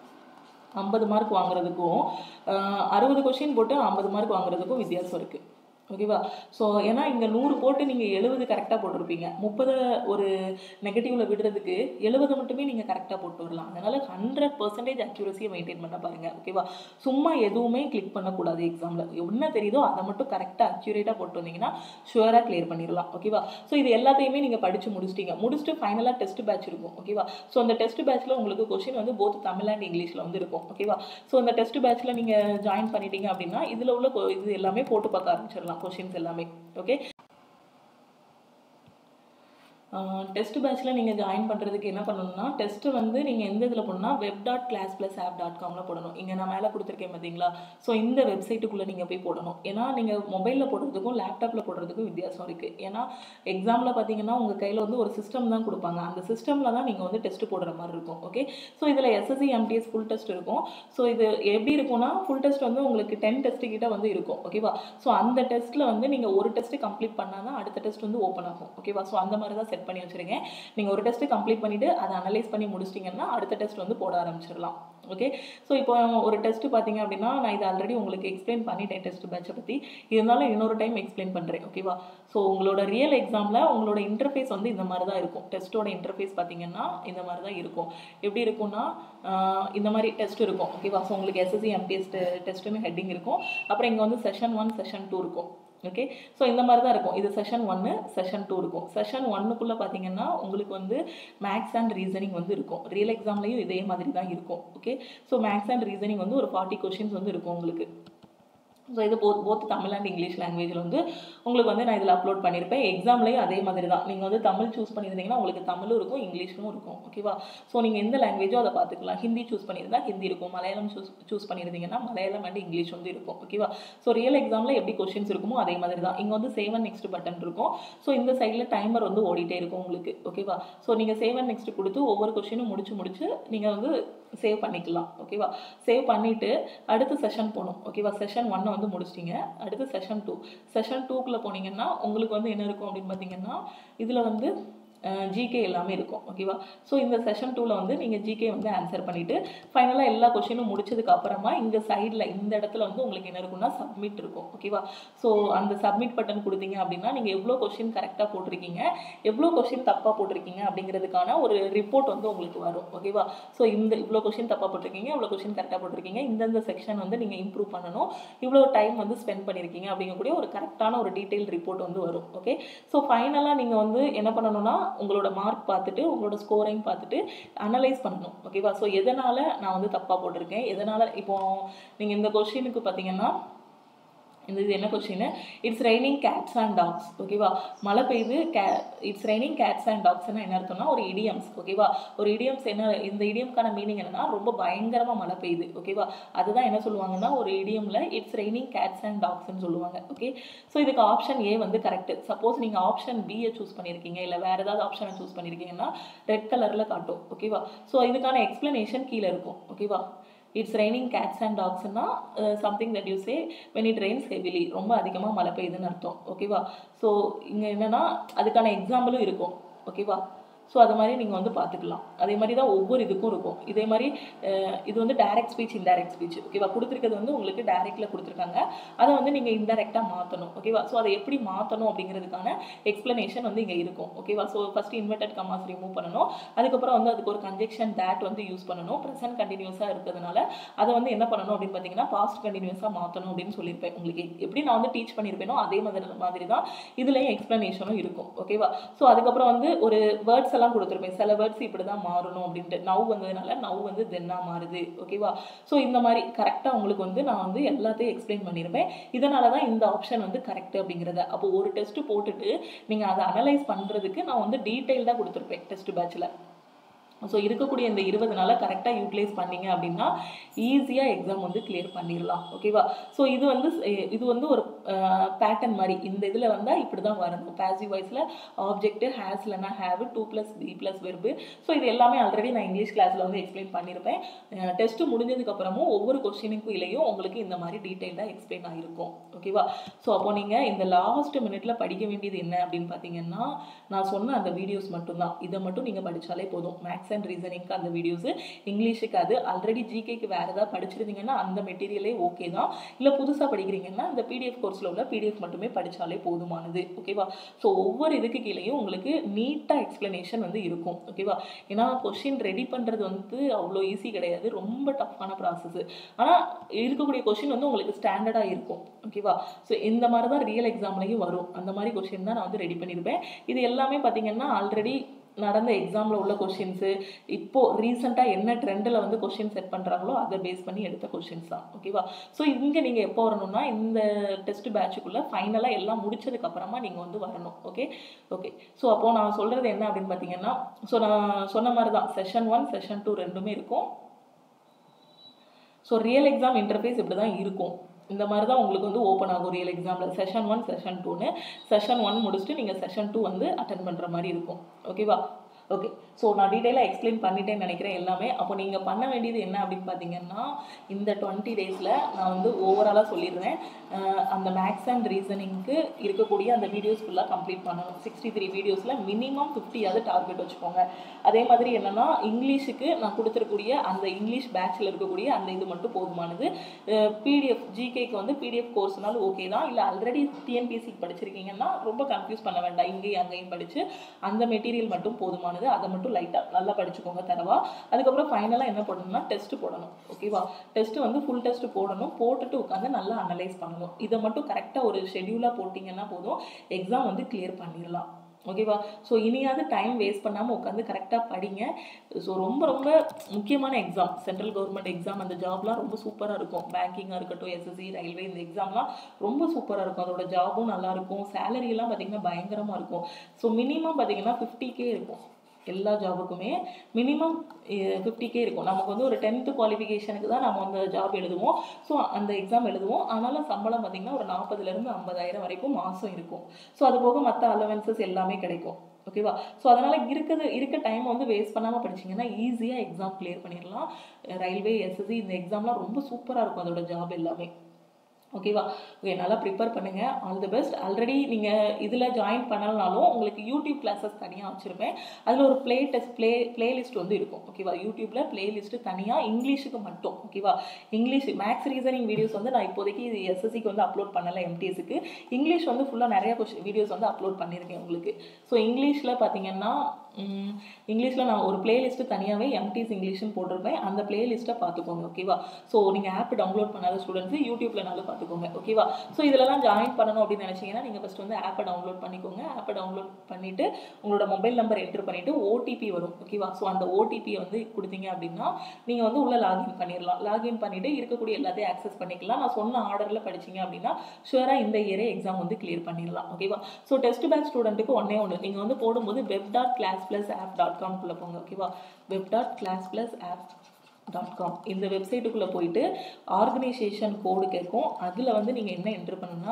ஐம்பது மார்க் வாங்குறதுக்கும் அறுபது கொஷின் போட்டு ஐம்பது மார்க் வாங்குறதுக்கும் வித்தியாசம் இருக்குது ஓகேவா ஸோ ஏன்னா இங்கே நூறு போட்டு நீங்கள் எழுபது கரெக்டாக போட்டிருப்பீங்க முப்பது ஒரு நெகட்டிவில் விடுறதுக்கு எழுபது மட்டுமே நீங்கள் கரெக்டாக போட்டு வரலாம் அதனால் ஹண்ட்ரட் பர்சன்டேஜ் அக்யூரஸியை மெயின்டைன் பண்ண பாருங்கள் ஓகேவா சும்மா எதுவுமே கிளிக் பண்ணக்கூடாது எக்ஸாமில் என்ன தெரியுதோ அதை மட்டும் கரெக்டாக அக்யூரேட்டாக போட்டு வந்தீங்கன்னா ஷுவராக கிளியர் பண்ணிடலாம் ஓகேவா ஸோ இது எல்லாத்தையுமே நீங்கள் படித்து முடிச்சிட்டீங்க முடிச்சுட்டு ஃபைனலாக டெஸ்ட் பேட்ச் இருக்கும் ஓகேவா ஸோ அந்த டெஸ்ட் பேட்ச்சில் உங்களுக்கு கொஷின் வந்து போத் தமிழ் அண்ட் இங்கிலீஷில் வந்து இருக்கும் ஓகேவா ஸோ அந்த டெஸ்ட் பேட்ச்சில் நீங்கள் ஜாயின் பண்ணிட்டீங்க அப்படின்னா இதில் உள்ள கொ- இது எல்லாமே போட்டு பார்க்க ஆரம்பிச்சிடலாம் கொஷின்ஸ் எல்லாமே ஓகே டெஸ்ட் பேட்ச்சில் நீங்கள் ஜாயின் பண்ணுறதுக்கு என்ன பண்ணணும்னா டெஸ்ட்டு வந்து நீங்கள் எந்த இதில் போடணும்னா web dot class plus app dot காமில் போடணும் இங்கே நான் மேலே கொடுத்துருக்கேன் பார்த்தீங்களா ஸோ இந்த வெப்சைட்டுக்குள்ளே நீங்கள் போய் போடணும் ஏன்னா நீங்கள் மொபைலில் போடுறதுக்கும் லேப்டாப்பில் போடுறதுக்கும் வித்தியாசம் இருக்குது ஏன்னா எக்ஸாமில் பார்த்தீங்கன்னா உங்கள் கையில் வந்து ஒரு சிஸ்டம் தான் கொடுப்பாங்க அந்த சிஸ்டமில் தான் நீங்கள் வந்து டெஸ்ட் போடுற மாதிரி இருக்கும் ஓகே ஸோ இதில் எஸ்எஸ்சி எம்டிஎஸ் ஃபுல் டெஸ்ட் இருக்கும் ஸோ இது எப்படி இருக்கும்னா ஃபுல் டெஸ்ட் வந்து உங்களுக்கு டென் டெஸ்ட் கிட்ட வந்து இருக்கும் ஓகேவா ஸோ அந்த டெஸ்ட்டில் வந்து நீங்கள் ஒரு டெஸ்ட் கம்ப்ளீட் பண்ணால் தான் அடுத்த டெஸ்ட் வந்து ஓப்பன் ஆகும் ஓகேவா ஸோ அந்த மாதிரி தான் செட் பண்ணி வச்சிருக்கேன் நீங்கள் ஒரு டெஸ்ட் கம்ப்ளீட் பண்ணிவிட்டு அதை அனலைஸ் பண்ணி முடிச்சிட்டிங்கன்னா அடுத்த டெஸ்ட் வந்து போட ஆரம்பிச்சிடலாம் ஓகே ஸோ இப்போ ஒரு டெஸ்ட் பார்த்தீங்க அப்படின்னா நான் இது ஆல்ரெடி உங்களுக்கு எக்ஸ்பிளைன் பண்ணிட்டேன் டெஸ்ட் பேட்சை பற்றி இருந்தாலும் இன்னொரு டைம் எக்ஸ்பிளைன் பண்ணுறேன் ஓகேவா ஸோ உங்களோட ரியல் எக்ஸாமில் உங்களோட இன்டர்ஃபேஸ் வந்து இந்த மாதிரி தான் இருக்கும் டெஸ்ட்டோட இன்டர்ஃபேஸ் பார்த்தீங்கன்னா இந்த மாதிரி தான் இருக்கும் எப்படி இருக்கும்னா ஆஹ் இந்த மாதிரி டெஸ்ட் இருக்கும் ஓகேவா ஸோ உங்களுக்கு எஸ்எஸ்சி எம்டிஎஸ் டெஸ்ட்டுன்னு ஹெட்டிங் இருக்கும் அப்புறம் இங்கே வந்து செஷன் ஒன் செஷன் டூ இருக்கும் ஓகே ஸோ இந்த மாதிரி தான் இருக்கும் இது செஷன் ஒன்று செஷன் டூ இருக்கும் செஷன் ஒன்னுக்குள்ளே பார்த்தீங்கன்னா உங்களுக்கு வந்து மேக்ஸ் அண்ட் ரீசனிங் வந்து இருக்கும் ரியல் எக்ஸாம்லேயும் இதே மாதிரி தான் இருக்கும் okay so maths and reasoning வந்து ஒரு ஃபார்ட்டி கொஷின்ஸ் வந்து இருக்கும் உங்களுக்கு ஸோ இது both both Tamil and English லாங்குவேஜில் வந்து உங்களுக்கு வந்து நான் இதில் அப்லோட் பண்ணியிருப்பேன் எக்ஸாம்லேயும் அதே மாதிரி தான் நீங்கள் வந்து தமிழ் சூஸ் பண்ணியிருந்தீங்கன்னா உங்களுக்கு தமிழும் இருக்கும் இங்கிலீஷும் இருக்கும் ஓகேவா ஸோ நீங்கள் எந்த லாங்குவேஜோ அதை பார்த்துக்கலாம் ஹிந்தி சூஸ் பண்ணியிருந்தா ஹிந்தி இருக்கும் மலையாளம் சூஸ் சூஸ் பண்ணியிருந்தீங்கன்னா மலையாளம் அண்ட் இங்கிலீஷ் வந்து இருக்கும் ஓகேவா ஸோ ரியல் எக்ஸாமில் எப்படி கொஷின்ஸ் இருக்குமோ அதே மாதிரி தான் இங்கே வந்து சேவ் அண்ட் நெக்ஸ்ட் பட்டன் இருக்கும் ஸோ இந்த சைடில் டைமர் வந்து ஓடிட்டே இருக்கும் உங்களுக்கு ஓகேவா ஸோ நீங்கள் சேவ் அண்ட் நெக்ஸ்ட் கொடுத்து ஒவ்வொரு கொஷினும் முடிச்சு முடிச்சு நீங்கள் வந்து சேவ் பண்ணிக்கலாம் ஓகேவா சேவ் பண்ணிவிட்டு அடுத்த செஷன் போகணும் ஓகேவா செஷன் ஒன்னை வந்து முடிச்சிட்டிங்க அடுத்து செஷன் டூ செஷன் டூக்குள்ளே போனீங்கன்னா உங்களுக்கு வந்து என்ன இருக்கும் அப்படின்னு பார்த்தீங்கன்னா இதில் வந்து ஜிகே எல்லாமே இருக்கும் ஓகேவா ஸோ இந்த செஷன் டூவில் வந்து நீங்கள் ஜிகே வந்து ஆன்சர் பண்ணிவிட்டு ஃபைனலாக எல்லா கொஷினும் முடிச்சதுக்கு அப்புறமா இங்கே சைடில் இந்த இடத்துல வந்து உங்களுக்கு என்ன இருக்கும்னா சப்மிட் இருக்கும் ஓகேவா ஸோ அந்த சப்மிட் பட்டன் கொடுத்தீங்க அப்படின்னா நீங்கள் எவ்வளோ கொஷின் கரெக்டாக போட்டிருக்கீங்க எவ்வளோ கொஷின் தப்பாக போட்டிருக்கீங்க அப்படிங்கிறதுக்கான ஒரு ரிப்போர்ட் வந்து உங்களுக்கு வரும் ஓகேவா ஸோ இந்த இவ்வளோ கொஷின் தப்பாக போட்டிருக்கீங்க இவ்வளோ கொஷின் கரெக்டாக போட்டிருக்கீங்க இந்தந்த செக்ஷன் வந்து நீங்கள் இம்ப்ரூவ் பண்ணணும் இவ்வளோ டைம் வந்து ஸ்பெண்ட் பண்ணியிருக்கீங்க அப்படிங்கக்கூடிய ஒரு கரெக்டான ஒரு டீட்டெயில் ரிப்போர்ட் வந்து வரும் ஓகே ஸோ ஃபைனலாக நீங்கள் வந்து என்ன பண்ணணும்னா உங்களோட மார்க் பார்த்துட்டு உங்களோட ஸ்கோரையும் பார்த்துட்டு அனலைஸ் பண்ணணும் ஓகேவா ஸோ எதனால் நான் வந்து தப்பாக போட்டிருக்கேன் எதனால் இப்போ நீங்கள் இந்த கொஷினுக்கு பார்த்தீங்கன்னா இந்த இது என்ன question it's raining cats and dogs ஓகேவா மழை பெய்யுது கே இட்ஸ் ரைனிங் கேட்ஸ் அண்ட் டாக்ஸ்னா என்ன அர்த்தம்னா ஒரு இடியம்ஸ் ஓகேவா ஒரு இடியம்ஸ் என்ன இந்த இடியம்க்கான மீனிங் என்னன்னா ரொம்ப பயங்கரமாக மழை பெய்யுது ஓகேவா அதுதான் என்ன சொல்லுவாங்கன்னா ஒரு இடியமில் இட்ஸ் ரைனிங் கேட்ஸ் அண்ட் டாக்ஸ்னு சொல்லுவாங்க ஓகே ஸோ இதுக்கு ஆப்ஷன் ஏ வந்து கரெக்ட் சப்போஸ் நீங்கள் ஆப்ஷன் பியை சூஸ் பண்ணியிருக்கீங்க இல்லை வேறு ஏதாவது ஆப்ஷனை சூஸ் பண்ணியிருக்கீங்கன்னா ரெட் கலரில் காட்டும் ஓகேவா ஸோ இதுக்கான எக்ஸ்ப்ளனேஷன் கீழே இருக்கும் ஓகேவா இட்ஸ் ரெய்னிங் கேட்ஸ் அண்ட் டாக்ஸ்னா something that you say when it rains heavily ரொம்ப அதிகமாக மழை பெய்யுதுன்னு அர்த்தம் ஓகேவா ஸோ இங்கே என்னென்னா அதுக்கான எக்ஸாம்பிளும் இருக்கும் ஓகேவா ஸோ அது மாதிரி நீங்கள் வந்து பார்த்துக்கலாம் அதே மாதிரி தான் ஒவ்வொரு இதுக்கும் இருக்கும் இதே மாதிரி அஹ், இது வந்து டைரக்ட் ஸ்பீச் இன்டைரக்ட் ஸ்பீச் ஓகேவா கொடுத்துருக்கிறது வந்து உங்களுக்கு டைரக்டில் கொடுத்துருக்காங்க அதை வந்து நீங்கள் இன்டெரக்டாக மாற்றணும் ஓகேவா ஸோ அதை எப்படி மாற்றணும் அப்படிங்கிறதுக்கான எக்ஸ்ப்ளனேஷன் வந்து இங்கே இருக்கும் ஓகேவா so first inverted commas remove பண்ணணும் அதுக்கப்புறம் வந்து அதுக்கு ஒரு கன்ஜெக்ஷன் தேட் வந்து யூஸ் பண்ணணும் ப்ரெசன்ட் கண்டினியூஸாக இருக்கிறதுனால அதை வந்து என்ன பண்ணணும் அப்படின்னு பார்த்தீங்கன்னா பாஸ்ட் கண்டினியூஸாக மாற்றணும் அப்படின்னு சொல்லியிருப்பேன் உங்களுக்கு எப்படி நான் வந்து டீச் பண்ணியிருப்பேனோ அதே மாதிரி மாதிரி தான் இதுலேயும் எக்ஸ்ப்ளனேஷனும் இருக்கும் ஓகேவா ஸோ அதுக்கப்புறம் வந்து ஒரு வேர்ட்ஸ் எல்லாம் கொடுத்துருப்பேன் சில வேர்ட்ஸ் இப்படி தான் மாறணும் அப்படின்ட்டு நவ் வந்ததுனால நவ் வந்து தென்னா மாறுது ஓகேவா ஸோ இந்த மாதிரி கரெக்டாக உங்களுக்கு வந்து நான் வந்து எல்லாத்தையும் எக்ஸ்பிளைன் பண்ணியிருப்பேன் இதனால தான் இந்த ஆப்ஷன் வந்து கரெக்ட் அப்படிங்கிறத அப்போ ஒரு டெஸ்ட் போட்டுட்டு நீங்கள் அதை அனலைஸ் பண்ணுறதுக்கு நான் வந்து டீட்டெயில்டாக கொடுத்துருப்பேன் டெஸ்ட் பேட்சில் ஸோ இருக்கக்கூடிய இந்த இருபது நாளை கரெக்டாக யூட்டிலைஸ் பண்ணீங்க அப்படின்னா ஈஸியாக எக்ஸாம் வந்து கிளியர் பண்ணிடலாம் ஓகேவா ஸோ இது வந்து அஹ், இது வந்து ஒரு பேட்டர்ன் மாதிரி இந்த இதில் வந்தால் இப்படி தான் வரணும் பாசிவ் வாய்ஸில் ஆப்ஜெக்ட் ஹேஸ் இல்லைனா have to plus be plus verb so இது எல்லாமே ஆல்ரெடி நான் இங்கிலீஷ் கிளாஸில் வந்து எக்ஸ்பிளைன் பண்ணியிருப்பேன் டெஸ்ட்டு முடிஞ்சதுக்கப்புறமும் ஒவ்வொரு கொஸ்டினுக்கும் இலையும் உங்களுக்கு இந்த மாதிரி டீட்டெயில்டாக எக்ஸ்பிளைன் ஆகிருக்கும் ஓகேவா ஸோ அப்போ நீங்கள் இந்த லாஸ்ட் மினிட்ல படிக்க வேண்டியது என்ன அப்படின்னு பார்த்தீங்கன்னா நான் சொன்ன அந்த வீடியோஸ் மட்டும்தான் இதை மட்டும் நீங்கள் படித்தாலே போதும் மேக்ஸ் அண்ட் ரீசனிங்க்கு அந்த வீடியோஸு இங்கிலீஷுக்கு அது ஆல்ரெடி ஜிகேக்கு வேறு ஏதாவது படிச்சிருந்தீங்கன்னா அந்த மெட்டீரியலே ஓகே தான் இல்லை புதுசாக படிக்கிறீங்கன்னா இந்த பிடிஎஃப் கோர்ஸில் உள்ள பிடிஎஃப் மட்டுமே படித்தாலே போதுமானது ஓகேவா ஸோ ஒவ்வொரு இதுக்கு கீழேயும் உங்களுக்கு நீட்டாக எக்ஸ்ப்ளனேஷன் வந்து இருக்கும் ஓகேவா ஏன்னா கொஷின் ரெடி பண்ணுறது வந்து அவ்வளோ ஈஸி கிடையாது ரொம்ப டஃப்பான ப்ராசஸ் ஆனால் இருக்கக்கூடிய கொஷின் வந்து உங்களுக்கு ஸ்டாண்டர்டாக இருக்கும் ஓகேவா ஸோ இந்த மாதிரி தான் ரியல் எக்ஸாம்லையும் வரும் அந்த மாதிரி கொஷின் தான் நான் வந்து ரெடி பண்ணியிருப்பேன் இது எல்லாமே பார்த்தீங்கன்னா ஆல்ரெடி நடந்த எக்ஸாமில் உள்ள கொஷின்ஸு இப்போ ரீசெண்டாக என்ன ட்ரெண்டில் வந்து கொஷின் செட் பண்ணுறாங்களோ அதை பேஸ் பண்ணி எடுத்த கொஷின்ஸ் தான் ஓகேவா ஸோ இங்கே நீங்கள் எப்போ வரணும்னா இந்த டெஸ்ட் பேட்சுக்குள்ளே ஃபைனலாக எல்லாம் முடிச்சதுக்கு அப்புறமா நீங்கள் வந்து வரணும் ஓகே ஓகே ஸோ அப்போது நான் சொல்கிறது என்ன அப்படின்னு பார்த்தீங்கன்னா ஸோ நான் சொன்ன மாதிரி தான் செஷன் ஒன் செஷன் டூ ரெண்டுமே இருக்கும் ஸோ ரியல் எக்ஸாம் இன்டர்ஃபேஸ் இப்படி தான் இருக்கும் இந்த மாதிரி தான் உங்களுக்கு வந்து ஓப்பன் ஆகும் ரியல் எக்ஸாமில் செஷன் ஒன் செஷன் டூன்னு செஷன் ஒன் முடிச்சுட்டு நீங்கள் செஷன் டூ வந்து அட்டன் பண்ணுற மாதிரி இருக்கும் ஓகேவா ஓகே ஸோ நான் டீட்டெயிலாக எக்ஸ்பிளைன் பண்ணிட்டேன்னு நினைக்கிறேன் எல்லாமே அப்போ நீங்கள் பண்ண வேண்டியது என்ன அப்படின்னு பார்த்தீங்கன்னா இந்த டுவெண்ட்டி டேஸில் நான் வந்து ஓவராலாக சொல்லிடுறேன் அஹ் அந்த மேக்ஸ் அண்ட் ரீசனிங்க்கு இருக்கக்கூடிய அந்த வீடியோஸ் ஃபுல்லாக கம்ப்ளீட் பண்ணணும் சிக்ஸ்டி த்ரீ வீடியோஸில் மினிமம் ஃபிஃப்டியாவது டார்கெட் வச்சுக்கோங்க அதே மாதிரி என்னென்னா இங்கிலீஷுக்கு நான் கொடுத்துருக்கூடிய அந்த இங்கிலீஷ் பேட்சில் இருக்கக்கூடிய அந்த இது மட்டும் போதுமானது பிடிஎஃப் ஜிகேக்கு வந்து பிடிஎஃப் கோர்ஸ்னாலும் ஓகே தான் இல்லை ஆல்ரெடி டிஎன்பிஎஸ்சிக்கு படிச்சிருக்கீங்கன்னா ரொம்ப கன்ஃபியூஸ் பண்ண வேண்டாம் இங்கேயும் அங்கேயும் படித்து அந்த மெட்டீரியல் மட்டும் போதுமானது அதை மட்டும் லைட்டாக நல்லா படிச்சுக்கோங்க தரவா அதுக்கப்புறம் ஃபைனலாக என்ன பண்ணணும்னா டெஸ்ட் போடணும் ஓகேவா டெஸ்ட் வந்து ஃபுல் டெஸ்ட் போடணும் போட்டுட்டு உட்காந்து நல்லா அனலைஸ் பண்ணணும் இதை மட்டும் கரெக்டாக ஒரு ஷெடியூலாக போட்டிங்கன்னா போதும் எக்ஸாம் வந்து கிளியர் பண்ணிடலாம் ஓகேவா ஸோ இனியாவது டைம் வேஸ்ட் பண்ணாமல் உட்காந்து கரெக்டாக படிங்க ஸோ ரொம்ப ரொம்ப முக்கியமான எக்ஸாம் சென்ட்ரல் கவர்மெண்ட் எக்ஸாம் அந்த ஜாப்லாம் ரொம்ப சூப்பராக இருக்கும் பேங்கிங்காக இருக்கட்டும் எஸ்எஸ்சி ரயில்வே இந்த எக்ஸாம்லாம் ரொம்ப சூப்பராக இருக்கும் அதோட ஜாபும் நல்லாயிருக்கும் சேலரியெல்லாம் பார்த்தீங்கன்னா பயங்கரமாக இருக்கும் ஸோ மினிமம் பார்த்தீங்கன்னா ஃபிஃப்டி கே இருக்கும் எல்லா ஜாபுக்குமே மினிமம் ஃபிஃப்டி கே இருக்கும் நமக்கு வந்து ஒரு டென்த்து குவாலிஃபிகேஷனுக்கு தான் நம்ம அந்த ஜாப் எழுதுவோம் ஸோ அந்த எக்ஸாம் எழுதுவோம் ஆனாலும் சம்பளம் பார்த்திங்கன்னா ஒரு நாற்பதுலேருந்து ஐம்பதாயிரம் வரைக்கும் மாதம் இருக்கும் ஸோ அது போக மற்ற அலவன்சஸ் எல்லாமே கிடைக்கும் ஓகேவா ஸோ அதனால் இருக்கிறது இருக்க டைம் வந்து வேஸ்ட் பண்ணாமல் படிச்சிங்கன்னா ஈஸியாக எக்ஸாம் கிளியர் பண்ணிடலாம் ரயில்வே எஸ்எஸ்சி இந்த எக்ஸாம்லாம் ரொம்ப சூப்பராக இருக்கும் அதோட ஜாப் எல்லாமே ஓகேவா ஓகே நல்லா ப்ரிப்பேர் பண்ணுங்கள் ஆல் தி பெஸ்ட் ஆல்ரெடி நீங்கள் இதில் ஜாயின் பண்ணலனாலும் உங்களுக்கு யூடியூப் கிளாஸஸ் தனியாக வச்சுருப்பேன் அதில் ஒரு ப்ளே டெஸ்ட் ப்ளே பிளேலிஸ்ட் வந்து இருக்கும் ஓகேவா யூடியூப்பில் பிளேலிஸ்ட்டு தனியாக இங்கிலீஷுக்கு மட்டும் ஓகேவா இங்கிலீஷ் மேக்ஸ் ரீசனிங் வீடியோஸ் வந்து நான் இப்போதைக்கு இது எஸ்எஸ்சிக்கு வந்து அப்லோட் பண்ணலை எம்டிஎஸ்க்கு இங்கிலீஷ் வந்து ஃபுல்லாக நிறைய கொஷின் வீடியோஸ் வந்து அப்லோட் பண்ணியிருக்கேன் உங்களுக்கு ஸோ இங்கிலீஷில் பார்த்தீங்கன்னா இங்கிலீஷில் நான் ஒரு பிளேலிஸ்ட்டு தனியாகவே எம்டிஸ் இங்கிலீஷ்னு போட்டிருப்பேன் அந்த பிளேலிஸ்ட்டை பார்த்துக்கோங்க ஓகேவா ஸோ நீங்கள் ஆப் டவுன்லோட் பண்ணாத ஸ்டூடெண்ட்ஸ் யூடியூப்லனாலும் பார்த்துக்கோங்க ஓகேவா ஸோ இதிலலாம் ஜாயின் பண்ணணும் அப்படின்னு நினச்சிங்கன்னா நீங்கள் ஃபஸ்ட் வந்து ஆப்பை டவுன்லோட் பண்ணிக்கோங்க ஆப்பை டவுன்லோட் பண்ணிவிட்டு உங்களோட மொபைல் நம்பர் என்ட்ரு பண்ணிவிட்டு ஓடிபி வரும் ஓகேவா ஸோ அந்த ஓடிபியை வந்து கொடுத்தீங்க அப்படின்னா நீங்கள் வந்து உள்ளே லாகின் பண்ணிடலாம் லாகின் பண்ணிவிட்டு இருக்கக்கூடிய எல்லாத்தையும் ஆக்சஸ் பண்ணிக்கலாம் நான் சொன்ன ஆர்டரில் படிச்சீங்க அப்படின்னா ஷுவராக இந்த இயரே எக்ஸாம் வந்து கிளியர் பண்ணிடலாம் ஓகேவா ஸோ டெஸ்ட் பேட்ச் ஸ்டூடெண்ட்டுக்கு ஒன்றே ஒன்று நீங்கள் வந்து போடும்போது web dot class plus app dot காம்குள்ளே போங்க ஓகேவா web dot class plus app dot com இந்த வெப்சைட்டுக்குள்ளே போயிட்டு ஆர்கனைசேஷன் கோடு கேட்கும் அதில் வந்து நீங்கள் என்ன என்ட்ரு பண்ணணும்னா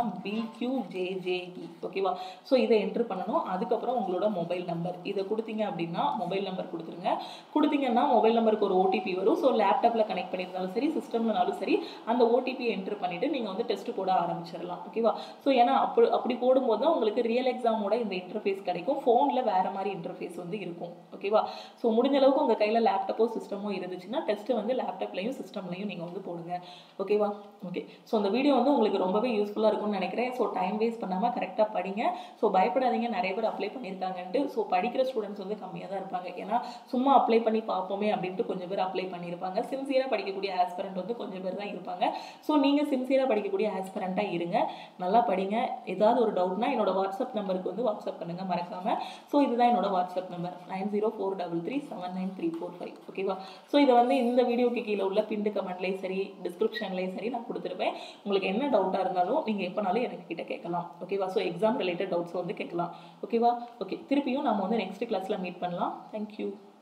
பிக்யூஜேஜேஇ ஓகேவா ஸோ இதை என்ட்ரு பண்ணணும் அதுக்கப்புறம் உங்களோட மொபைல் நம்பர் இதை கொடுத்தீங்க அப்படின்னா மொபைல் நம்பர் கொடுத்துருங்க கொடுத்தீங்கன்னா மொபைல் நம்பருக்கு ஒரு ஓடிபி வரும் ஸோ லேப்டாப்பில் கனெக்ட் பண்ணியிருந்தாலும் சரி சிஸ்டம்லனாலும் சரி அந்த ஓடிபியை என்ட்ரு பண்ணிவிட்டு நீங்கள் வந்து டெஸ்ட் போட ஆரம்பிச்சிடலாம் ஓகேவா ஸோ ஏன்னா அப்படி அப்படி போடும்போது தான் உங்களுக்கு ரியல் எக்ஸாமோட இந்த இன்டர்ஃபேஸ் கிடைக்கும் ஃபோனில் வேறு மாதிரி இன்டர்ஃபேஸ் வந்து இருக்கும் ஓகேவா ஸோ முடிஞ்ச அளவுக்கு உங்கள் கையில் லேப்டாப்போ சிஸ்டமோ இருந்துச்சுன்னா டெஸ்ட் டெஸ்ட்டு வந்து லேப்டாப்லையும் சிஸ்டம்லையும் நீங்கள் வந்து போடுங்க ஓகேவா ஓகே ஸோ இந்த வீடியோ வந்து உங்களுக்கு ரொம்பவே யூஸ்ஃபுல்லாக இருக்கும்னு நினைக்கிறேன் ஸோ டைம் வேஸ்ட் பண்ணாமல் கரெக்டாக படிங்க ஸோ பயப்படாதீங்க நிறைய பேர் அப்ளை பண்ணியிருக்காங்கன்ட்டு ஸோ படிக்கிற ஸ்டூடெண்ட்ஸ் வந்து கம்மியாக தான் இருப்பாங்க ஏன்னா சும்மா அப்ளை பண்ணி பார்ப்போமே அப்படின்ட்டு கொஞ்சம் பேர் அப்ளை பண்ணியிருப்பாங்க சின்சியராக படிக்கக்கூடிய ஆஸ்பரண்ட் வந்து கொஞ்சம் பேர் தான் இருப்பாங்க ஸோ நீங்கள் சின்சியராக படிக்கக்கூடிய ஆஸ்பரண்ட்டாக இருங்க நல்லா படிங்க ஏதாவது ஒரு டவுட்னா என்னோட வாட்ஸ்அப் நம்பருக்கு வந்து வாட்ஸ்அப் பண்ணுங்கள் மறக்காமல் ஸோ இதுதான் என்னோட WhatsApp number nine zero four double three seven nine three four five ஓகேவா ஸோ இதை வந்து இந்த வீடியோக்கு கீழே உள்ள பிண்டு கமெண்ட்லேயும் சரி டிஸ்கிரிப்ஷன்லேயும் சரி நான் கொடுத்துருப்பேன் உங்களுக்கு என்ன டவுட்டாக இருந்தாலும் நீங்கள் எப்போனாலும் எனக்கு கிட்ட கேட்கலாம் ஓகேவா ஸோ எக்ஸாம் ரிலேட்டட் டவுட்ஸ் வந்து கேட்கலாம் ஓகேவா ஓகே திருப்பியும் நம்ம வந்து நெக்ஸ்ட் கிளாஸில் மீட் பண்ணலாம் தேங்க்யூ